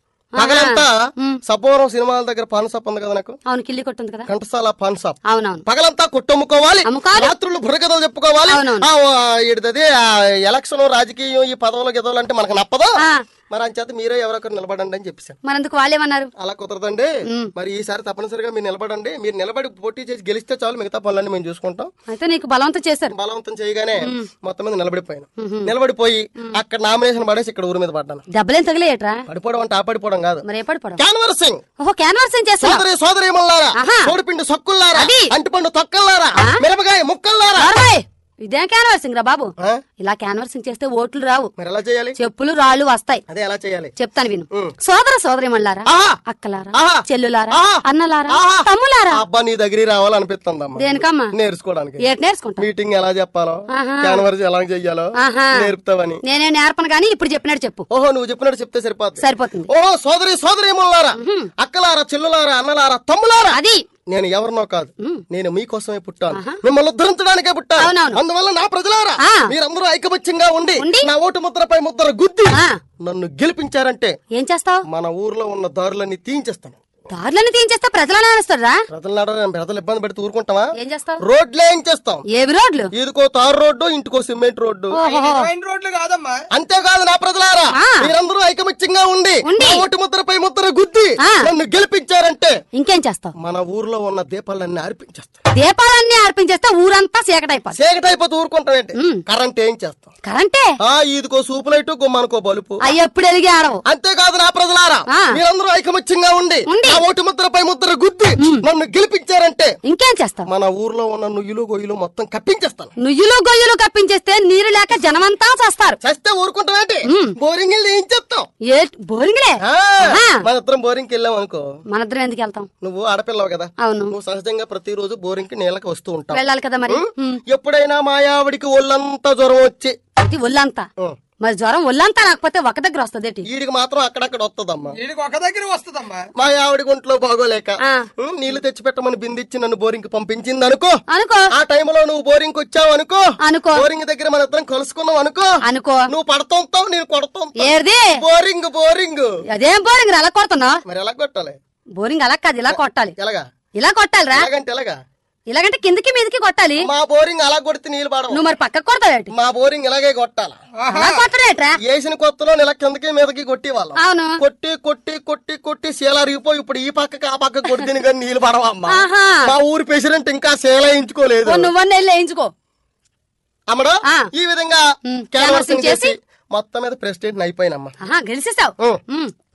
పగలంతా సపోరం సినిమాల దగ్గర పాన్ షాప్ ఉంది కదా నాకు అవును కిల్లి కొట్టుంది కదా కంటసాల పాన్ షాప్ అవునవును పగలంతా కొట్టమ్ముకోవాలి అమ్ముకోవాలి. రాత్రులు బుర్రకథలు చెప్పుకోవాలి అవునవును. ఆ, ఆ, ఈడదది ఆ ఎలక్షన్ రాజకీయం ఈ పదవులు గదవులు అంటే మనకు నప్పదు ఆ. మరి అంచేత మీరే ఎవరొకరు నిలబడండి అని చెప్పేశాను మరెందుకు వాళ్ళేమన్నారు అలా కుదరదండి మరి ఈసారి తప్పనిసరిగా మీరు నిలబడండి మీరు నిలబడి పోటీ చేసి గెలిస్తే చాలు మిగతా పనులన్నీ మేము చూసుకుంటాం అయితే నీకు బలవంతం చేశారు బలవంతం చేయగానే మొత్తం మీద నిలబడిపోయాను నిలబడిపోయి అక్కడ నామినేషన్ పడేసి ఇక్కడ ఊరి మీద పడ్డాను దెబ్బలేం తగిలేయట్రా పడిపోవడం అంటే ఆ పడిపోవడం కాదు మరి ఏ పడిపోవడం క్యాన్వర్ సింగ్ ఓహో క్యాన్వర్సింగ్ చేస్తున్నావు సోదరి సోదరిమల్లారా ఆహా. సోడిపిండి సొక్కుల్లారా అది. అంటిపండు తొక్కల్లారా మిరపకాయ ముక్కల్లారా నార్మల్. ఇదేం క్యాన్వర్సింగ్ రా బాబు ఆ? ఇలా క్యాన్వర్సింగ్ చేస్తే ఓట్లు రావు మరి ఎలా చేయాలి చెప్పులు రాళ్ళు వస్తాయి అదే ఎలా చేయాలి చెప్తాను విను సోదర సోదరి మళ్ళారా ఆహా. అక్కలారా ఆహా. చెల్లులారా ఆహా. అన్నలారా ఆహా. తమ్ములారా అబ్బా నీ దగ్గర రావాలనిపిస్తుందమ్మా దేనికమ్మా నేర్చుకోవడానికి ఏటి నేర్చుకుంటా మీటింగ్ ఎలా చెప్పాలో ఆహా. క్యాన్వర్స్ ఎలా చెయ్యాలో ఆహా. నేర్పుతావని నేనే నేర్పను గానీ ఇప్పుడు చెప్పినట్టు చెప్పు ఓహో నువ్వు చెప్పినట్టు చెప్తే సరిపోతుంది సరిపోతుంది ఓహో సోదరి సోదరిమల్లారా అక్కలారా చెల్లులారా అన్నలారా తమ్ములారా అది నేను ఎవరినో కాదు నేను మీకోసమే పుట్టాను మిమ్మల్ని ఉద్ధరించడానికే పుట్టాను అవునవును. అందువల్ల నా ప్రజలారా ఆ. మీరందరూ ఐకమత్యంగా ఉండి ఉండి? నా ఓటు ముద్రపై ముద్ర గుద్ది ఆ. నన్ను గెలిపించారంటే ఏం చేస్తావు మన ఊర్లో ఉన్న దారులన్నీ తీయించేస్తాను దారులను తీయించేస్తే ప్రజలను అనేస్తారా ప్రజలు నడవడం ప్రజలు ఇబ్బంది పెడితే ఊరుకుంటావా ఏం చేస్తావు రోడ్లే ఏం చేస్తాం ఏవి రోడ్లు ఇదికో తారు రోడ్డు ఇంటికో సిమెంట్ రోడ్డు మెయిన్ రోడ్లు కాదమ్మా అంతేకాదు నా ప్రజలారా ఆ. మీరందరూ ఐకమత్యంగా ఉండి ఉండి? నా ఓటు ముద్రపై ముద్ర గుద్ది ఆ. నన్ను గెలిపించారంటే ఇంకేం చేస్తావు మన ఊర్లో ఉన్న దీపాలన్నీ అర్పించేస్తాం దీపాలన్నీ అర్పించేస్తే ఊరంతా చీకటైపోతుంది చీకటి అయిపోతే ఊరుకుంటామేంటి కరెంట్ ఏం చేస్తాం కరెంటే ఆ ఇదికో సూపు లైట్ గుమ్మానికో బలుపు అవి ఎప్పుడు ఎలిగి ఆడవు అంతేకాదు నా ప్రజలారా ఆ. మీరందరూ ఐకమత్యంగా ఉండి ఉండి? నా ఓటు ముద్రపై ముద్ర గుద్ది నన్ను గెలిపించారంటే ఇంకేం చేస్తావు మన ఊర్లో ఉన్న నుయ్యులు గొయ్యులు మొత్తం కప్పించేస్తాను నుయ్యులు గొయ్యులు కప్పించేస్తే నీరు లేక జనమంతా చేస్తారు చస్తే ఊరుకుంటామేంటి బోరింగ్ వెళ్ళి ఏం చెప్తాం ఏ బోరింగ్లే ఆ, ఆహా. మన ఇద్దరం బోరింగ్కి వెళ్ళాం అనుకో మనిద్దరం ఎందుకు వెళ్తాం నువ్వు ఆడపిల్లవు కదా అవును నువ్వు సహజంగా ప్రతిరోజు బోరింగ్ కి నీళ్ళకి వస్తూ ఉంటావు వెళ్ళాలి కదా మరి ఉమ్. ఎప్పుడైనా మా ఆవిడికి ఒళ్ళంతా జ్వరం వచ్చి ఇది ఒళ్ళంతా ఉం. మరి జ్వరం ఒళ్ళంతా రాకపోతే ఒక దగ్గర వస్తుంది ఈడికి మాత్రం అక్కడక్కడ వస్తుందమ్మా వీడికి ఒక దగ్గర వస్తుందమ్మా మా ఆవిడ ఒంట్లో బాగోలేక ఆ. ఉం, నీళ్లు తెచ్చిపెట్టమని బిందిచ్చి నన్ను బోరింగ్ పంపించింది అనుకో అనుకో ఆ టైంలో నువ్వు బోరింగ్ వచ్చావు అనుకో అనుకో బోరింగ్ దగ్గర మన ఇద్దరం కలుసుకున్నావు అనుకో అనుకో నువ్వు పడుతుంటావు నేను కొడుతాం ఏది బోరింగ్ బోరింగ్ అదేం బోరింగ్ రా, అలా కొడుతున్నావు మరి ఎలా కొట్టాలి బోరింగ్ అలా కాదు ఇలా కొట్టాలి ఎలాగా ఇలా కొట్టాలిరా ఎలాగంటే ఎలాగా ఇలాగంటే కిందకి మీదకి కొట్టాలి మా బోరింగ్ అలా కొడితే నీళ్ళు పడవు నువ్వు మరి పక్కకు కొడతావేటి మా బోరింగ్ ఇలాగే కొట్టాలి అలా కొట్టడేట్రా వేసిన కొత్తలో నెల కిందకి మీదకి కొట్టి వాళ్ళం అవును కొట్టి కొట్టి కొట్టి కొట్టి శీల అరిగిపోయి ఇప్పుడు ఈ పక్కకి ఆ పక్క కొడితే కానీ నీళ్ళు పడవమ్మా ఆహా. మా ఊరి ప్రెసిడెంట్ ఇంకా శీల వేయించుకోలేదు ఓ నువ్వన్నీ వెళ్ళి వేయించుకో అమ్మడు ఆ. ఈ విధంగా ఉమ్, క్యాన్వాసింగ్ canvassing చేసి చేసి మొత్తం మీద ప్రెసిడెంట్ అయిపోయినమ్మా ఆహా గెలిచేసావు ఉం. ఉమ్,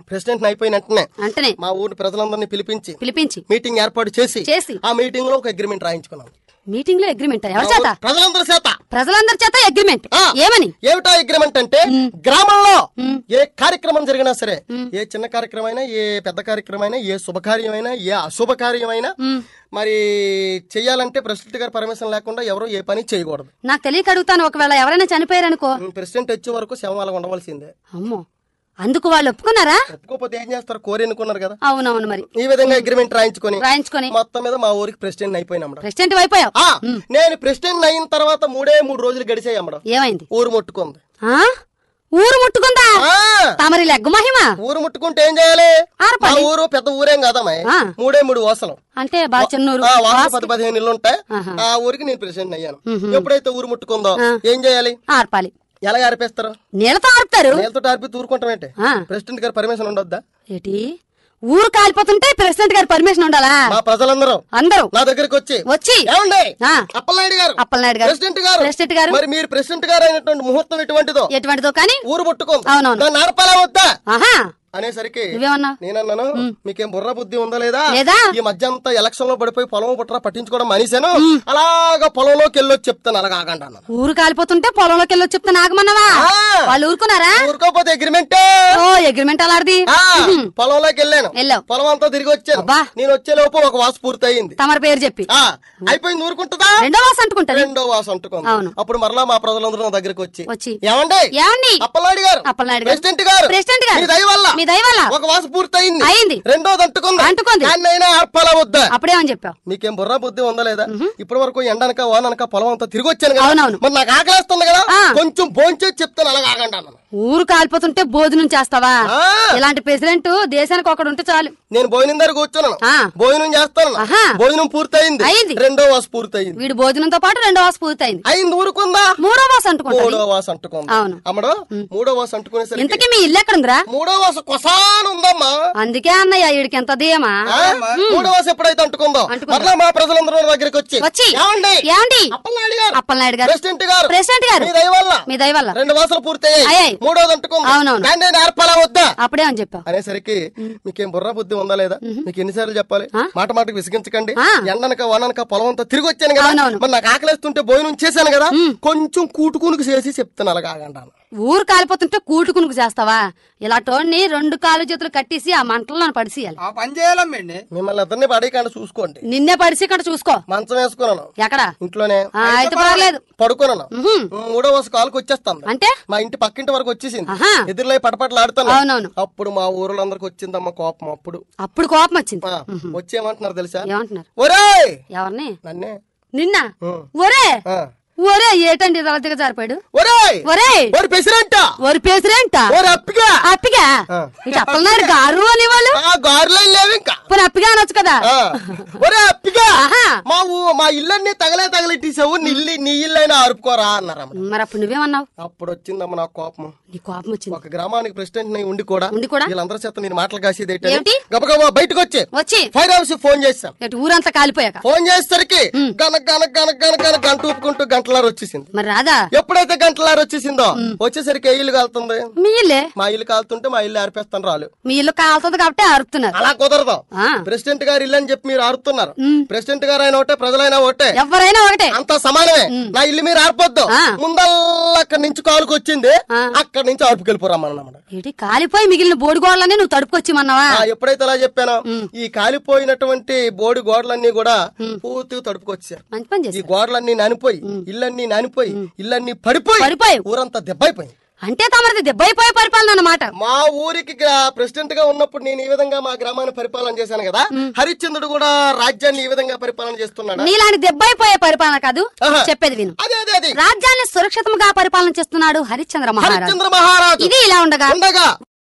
ప్రెసిడెంట్ అయిపోయిన వెంటనే అంటనే మా ఊరి ప్రజలందరినీ పిలిపించి పిలిపించి మీటింగ్ ఏర్పాటు చేసి చేసి. ఆ మీటింగ్ లో ఒక అగ్రిమెంట్ రాయించుకున్నాం మీటింగ్ లో అగ్రిమెంట్ ఎవరి చేత ప్రజలందరి చేత ప్రజలందరి చేత అగ్రిమెంట్ ఆ. ఏమని ఏమిటా అగ్రిమెంట్ అంటే గ్రామంలో ఏ కార్యక్రమం జరిగినా సరే ఏ చిన్న కార్యక్రమం అయినా ఏ పెద్ద కార్యక్రమం అయినా ఏ శుభకార్యమైనా ఏ అశుభ కార్యమైనా మరి చెయ్యాలంటే ప్రెసిడెంట్ గారి పర్మిషన్ లేకుండా ఎవరు ఏ పని చేయకూడదు నాకు తెలియక అడుగుతాను ఒకవేళ ఎవరైనా చనిపోయారనుకో ప్రెసిడెంట్ వచ్చే వరకు శవం అలా ఉండవలసిందే అమ్మో అందుకు వాళ్ళు ఒప్పుకున్నారా ఒప్పుకోకపోతే ఏం చేస్తారు కోరి ఎన్నుకున్నారు కదా అవునవును మరి ఈ విధంగా అగ్రిమెంట్ రాయించుకొని రాయించుకొని మొత్తం మీద మా ఊరికి ప్రెసిడెంట్ అయిపోయినాం ప్రెసిడెంట్ అయిపోయావు ఆ నేను ప్రెసిడెంట్ అయిన తర్వాత మూడే మూడు రోజులు గడిచాయి అమ్మడం ఏమైంది ఊరు ముట్టుకుంది ఆ ఊరు ముట్టుకుందా ఆ తమరి లెగ్గు మహిమ ఊరు ముట్టుకుంటే ఏం చేయాలి ఆరపల్లి. మా ఊరు పెద్ద ఊరేం కదమ్మా ఆ. మూడే మూడు వాసలు అంటే బాగా చిన్నూరు ఆ వాసలు పది పదిహేను ఇల్లు ఉంటాయి ఆహా. ఆ ఊరికి నేను ప్రెసిడెంట్ అయ్యాను ఎప్పుడైతే ఊరు ముట్టుకుందో ఏం చేయాలి ఆర్పాలి ఎలా ఆరిపేస్తారు నీళ్ళతో ఆర్పుతారు నేలతో ఆర్పి తూరుకుంటాం ఏంటి ఆ. ప్రెసిడెంట్ గారి పర్మిషన్ ఉండొద్దా ఏటి ఊరు కాలిపోతుంటే ప్రెసిడెంట్ గారి పర్మిషన్ ఉండాలా మా ప్రజలందరూ అందరూ నా దగ్గరికి వచ్చి వచ్చి ఏమండి ఆ. అప్పలనాయుడు గారు అప్పలనాయుడు గారు ప్రెసిడెంట్ గారు ప్రెసిడెంట్ గారు మరి మీరు ప్రెసిడెంట్ గారు అయినటువంటి ముహూర్తం ఎటువంటిదో ఎటువంటిదో కానీ ఊరు ముట్టుకుంది అవునవును. దాన్ని నడపాలా వద్దా ఆహా అనేసరికి నువ్వేమన్నా నేనన్నాను మీకేం బుర్ర బుద్ధి ఉందా లేదా లేదా? ఈ మధ్య అంతా ఎలక్షన్ లో పడిపోయి పొలం పుట్ర పట్టించుకోవడం మనిషాను అలాగా పొలంలోకి వెళ్ళొచ్చి చెప్తాను అలాగా ఆగండి అన్నాను ఊరు కాలిపోతుంటే పొలంలోకి వెళ్ళి చెప్తే నాగమన్నవా ఆ. వాళ్ళు ఊరుకున్నారా ఊరుకోపోతే అగ్రిమెంట్ ఓ అగ్రిమెంట్ అలాంటిది పొలంలోకి వెళ్ళాను వెళ్ళావు. పొలం అంతా తిరిగి వచ్చాను అబ్బా. నేను వచ్చే లోపు ఒక వాసు పూర్తయింది తమరి పేరు చెప్పి ఆ అయిపోయింది ఊరుకుంటుందా రెండో వాస అంటుకుంటది రెండో వాసు అంటుకుంది అవును. అప్పుడు మరలా మా ప్రజలందరూ నా దగ్గరికి వచ్చి వచ్చి ఏమండి ఏమండి అప్పలనాయుడు గారు అప్పలనాయుడు గారు. ప్రెసిడెంట్ గారు ప్రెసిడెంట్ గారు. మీ దయ వల్ల మీ దయ వల్ల. ఒక వాసు పూర్తయింది అయింది. రెండోది అంటుకుంది అంటుకుంది. దాన్నైనా అర్పాలా వద్దా అప్పుడేమని చెప్పావు మీకేం బుర్ర బుద్ధి ఉందా లేదా ఇప్పటి వరకు ఎండనక వాననక పొలం అంతా తిరిగి వచ్చాను కదా అవునవును. మరి నాకు ఆకలేస్తుంది కదా ఆ. కొంచెం భోంచేసి చెప్తాను అలాగ ఆగండి అన్నాను ఊరు కాలిపోతుంటే భోజనం చేస్తావా ఆ. ఇలాంటి ప్రెసిడెంట్ దేశానికి ఒకడు ఉంటే చాలు నేను భోజనం దగ్గర కూర్చున్నాను ఆ. భోజనం చేస్తాను ఆహా. భోజనం పూర్తయింది అయింది. రెండో వాసు పూర్తయింది వీడు భోజనంతో పాటు రెండో వాస పూర్తయింది అయింది ఊరుకుందా మూడో వాస అంటుకుంటది మూడో వాసు అంటుకుంది అవును. అమ్మడు మూడో వాసు అంటుకునేసరికి ఇంతకీ మీ ఇల్లు ఎక్కడుందిరా మూడో వాసు కొసాన్ ఉందమ్మా అందుకే అన్నయ్య వీడికి ఎంత ధీమా ఆ? మూడో వాసు ఎప్పుడైతే అంటుకుందో అంటుకుందో. మరలా మా ప్రజలందరూ నా దగ్గరికి వచ్చి వచ్చి ఏమండి ఏమండి అప్పలనాయుడు గారు అప్పలనాయుడు గారు ప్రెసిడెంట్ గారు ప్రెసిడెంట్ గారు మీ దయ వల్ల మీ దయ వల్ల రెండు వాసులు పూర్తయ్యాయి అయ్యాయి. మూడోది అంటుకుంది అవునవును. దాన్ని నేను ఏర్పాలా వద్దా అప్పుడే అని చెప్పావు అనేసరికి మీకేం బుర్ర బుద్ధి ఉందా లేదా మీకు ఎన్నిసార్లు చెప్పాలి ఆ? మాట మాటకు విసిగించకండి ఆ. ఎండనక వననక పొలం అంతా తిరిగి వచ్చాను కదా అవునవును. మరి నాకు ఆకలిస్తుంటే భోజనం చేశాను కదా కొంచెం కూటుకూనుకు చేసి చెప్తాను అలాగా ఆగంటాను ఊరు కాలిపోతుంటే కూటుకునుకు చేస్తావా ఇలా టోన్ని రెండు కాలు చేతులు కట్టేసి ఆ మంటల్లో పడిసేయాలి ఆ పని చేయాలమ్మండి మిమ్మల్ని ఇద్దరిని పడేయకుండా చూసుకోండి నిన్నే పడిసి ఇక్కడ చూసుకో మంచం వేసుకున్నాను ఎక్కడ ఇంట్లోనే ఆ, అయితే పర్వాలేదు పడుకున్నాను ఉహుం. మూడో వరుస కాలుకి వచ్చేస్తాను అంటే మా ఇంటి పక్కింటి వరకు వచ్చేసింది ఆహా. ఎదురులై పటపటలు ఆడుతాను అవునవును. అప్పుడు మా ఊర్లందరికి వచ్చిందమ్మ కోపం అప్పుడు అప్పుడు కోపం వచ్చింది ఆ, వచ్చేమంటున్నారు తెలుసా ఏమంటున్నారు ఒరేయ్ ఎవరిని నన్నే నిన్న ఉం. ఒరే ఆ. ఒరే ఏటండి ఇలా దిగజారిపాడు ఒరేయ్ ఒరే ఒరి ప్రెసిడెంట్ ఒరి పేసిరేంట ఒరి అప్పిగా అప్పిగా ఆ. చెప్పన్నారు గారు అని వాళ్ళు ఆ గారులో లేవు ఇంకా పోనీ అప్పిగా అనొచ్చు కదా ఆ. ఒరే అప్పిగా ఆహా. మా ఊ- మా ఇల్లన్నీ తగలే తగలెట్టేసావు నీ ఇల్లు నీ ఇల్లైనా ఆరుపుకోరా అన్నారమ్మ మరి అప్పుడు నువ్వేమన్నావు అప్పుడు వచ్చిందమ్మ నాకు కోపం నీ కోపం వచ్చింది ఒక గ్రామానికి ప్రెసిడెంట్ ని ఉండి కూడా ఉండి కూడా? వీళ్ళందరి చేత నేను మాటలు కాసేది ఏంటని ఏమిటి? గబగబా బయటకు వచ్చి వచ్చి ఫైర్ హౌస్ ఫోన్ చేశాం ఇటు ఊరంతా కాలిపోయాక ఫోన్ చేసేసరికి గనక గనక గనక గనక గనక గంట ఊపుకుంటూ గంటలారు వచ్చేసింది మరి రాదా ఎప్పుడైతే గంటలారు వచ్చేసిందో వచ్చేసరికి ఏ ఇల్లు కాలుతుంది మీ ఇల్లే మా ఇల్లు కాలుతుంటే మా ఇల్లు ఆరిపేస్తాను రాలు మీ ఇల్లు కాలుతుంది కాబట్టి అరుపుతున్నారు అలా కుదరదు ఆ. ప్రెసిడెంట్ గారు ఇల్లు అని చెప్పి మీరు ఆరుతున్నారు ప్రెసిడెంట్ గారు అయినా ఒకటే ప్రజలైనా ఒకటే ఎవరైనా ఒకటే అంత సమానమే నా ఇల్లు మీరు ఆరిపోద్దు ఆ. ముందల్లా అక్కడి నుంచి కాలుకి వచ్చింది ఆ. అక్కడి నుంచి ఆరుపుకెళ్ళిపోరమ్మన్నమాట ఏంటి కాలిపోయి మిగిలిన బోడిగోడలన్నీ నువ్వు తడుపుకొచ్చిమన్నావా ఆ, ఎప్పుడైతే అలా చెప్పానో ఈ కాలిపోయినటువంటి బోడి గోడలన్నీ కూడా పూర్తిగా తడుపుకొచ్చారు మంచి పని ఈ చేసి గోడలన్నీ నానిపోయి ఇల్లన్నీ నానిపోయి ఇల్లన్నీ పడిపోయి పడిపోయి. ఊరంతా దెబ్బైపోయింది అంటే తమరిది దెబ్బైపోయే పరిపాలన అన్నమాట మా ఊరికి ప్రెసిడెంట్ గా ఉన్నప్పుడు నేను ఈ విధంగా మా గ్రామాన్ని పరిపాలన చేశాను కదా హరిశ్చంద్రుడు కూడా రాజ్యాన్ని ఈ విధంగా పరిపాలన చేస్తున్నాడా నీలాంటి దెబ్బైపోయే పరిపాలన కాదు ఆహా. చెప్పేది విను అదే అదే అదే రాజ్యాన్ని సురక్షితంగా పరిపాలన చేస్తున్నాడు హరిశ్చంద్ర మహారాజు హరిశ్చంద్ర మహారాజు ఇది ఇలా ఉండగా ఉండగా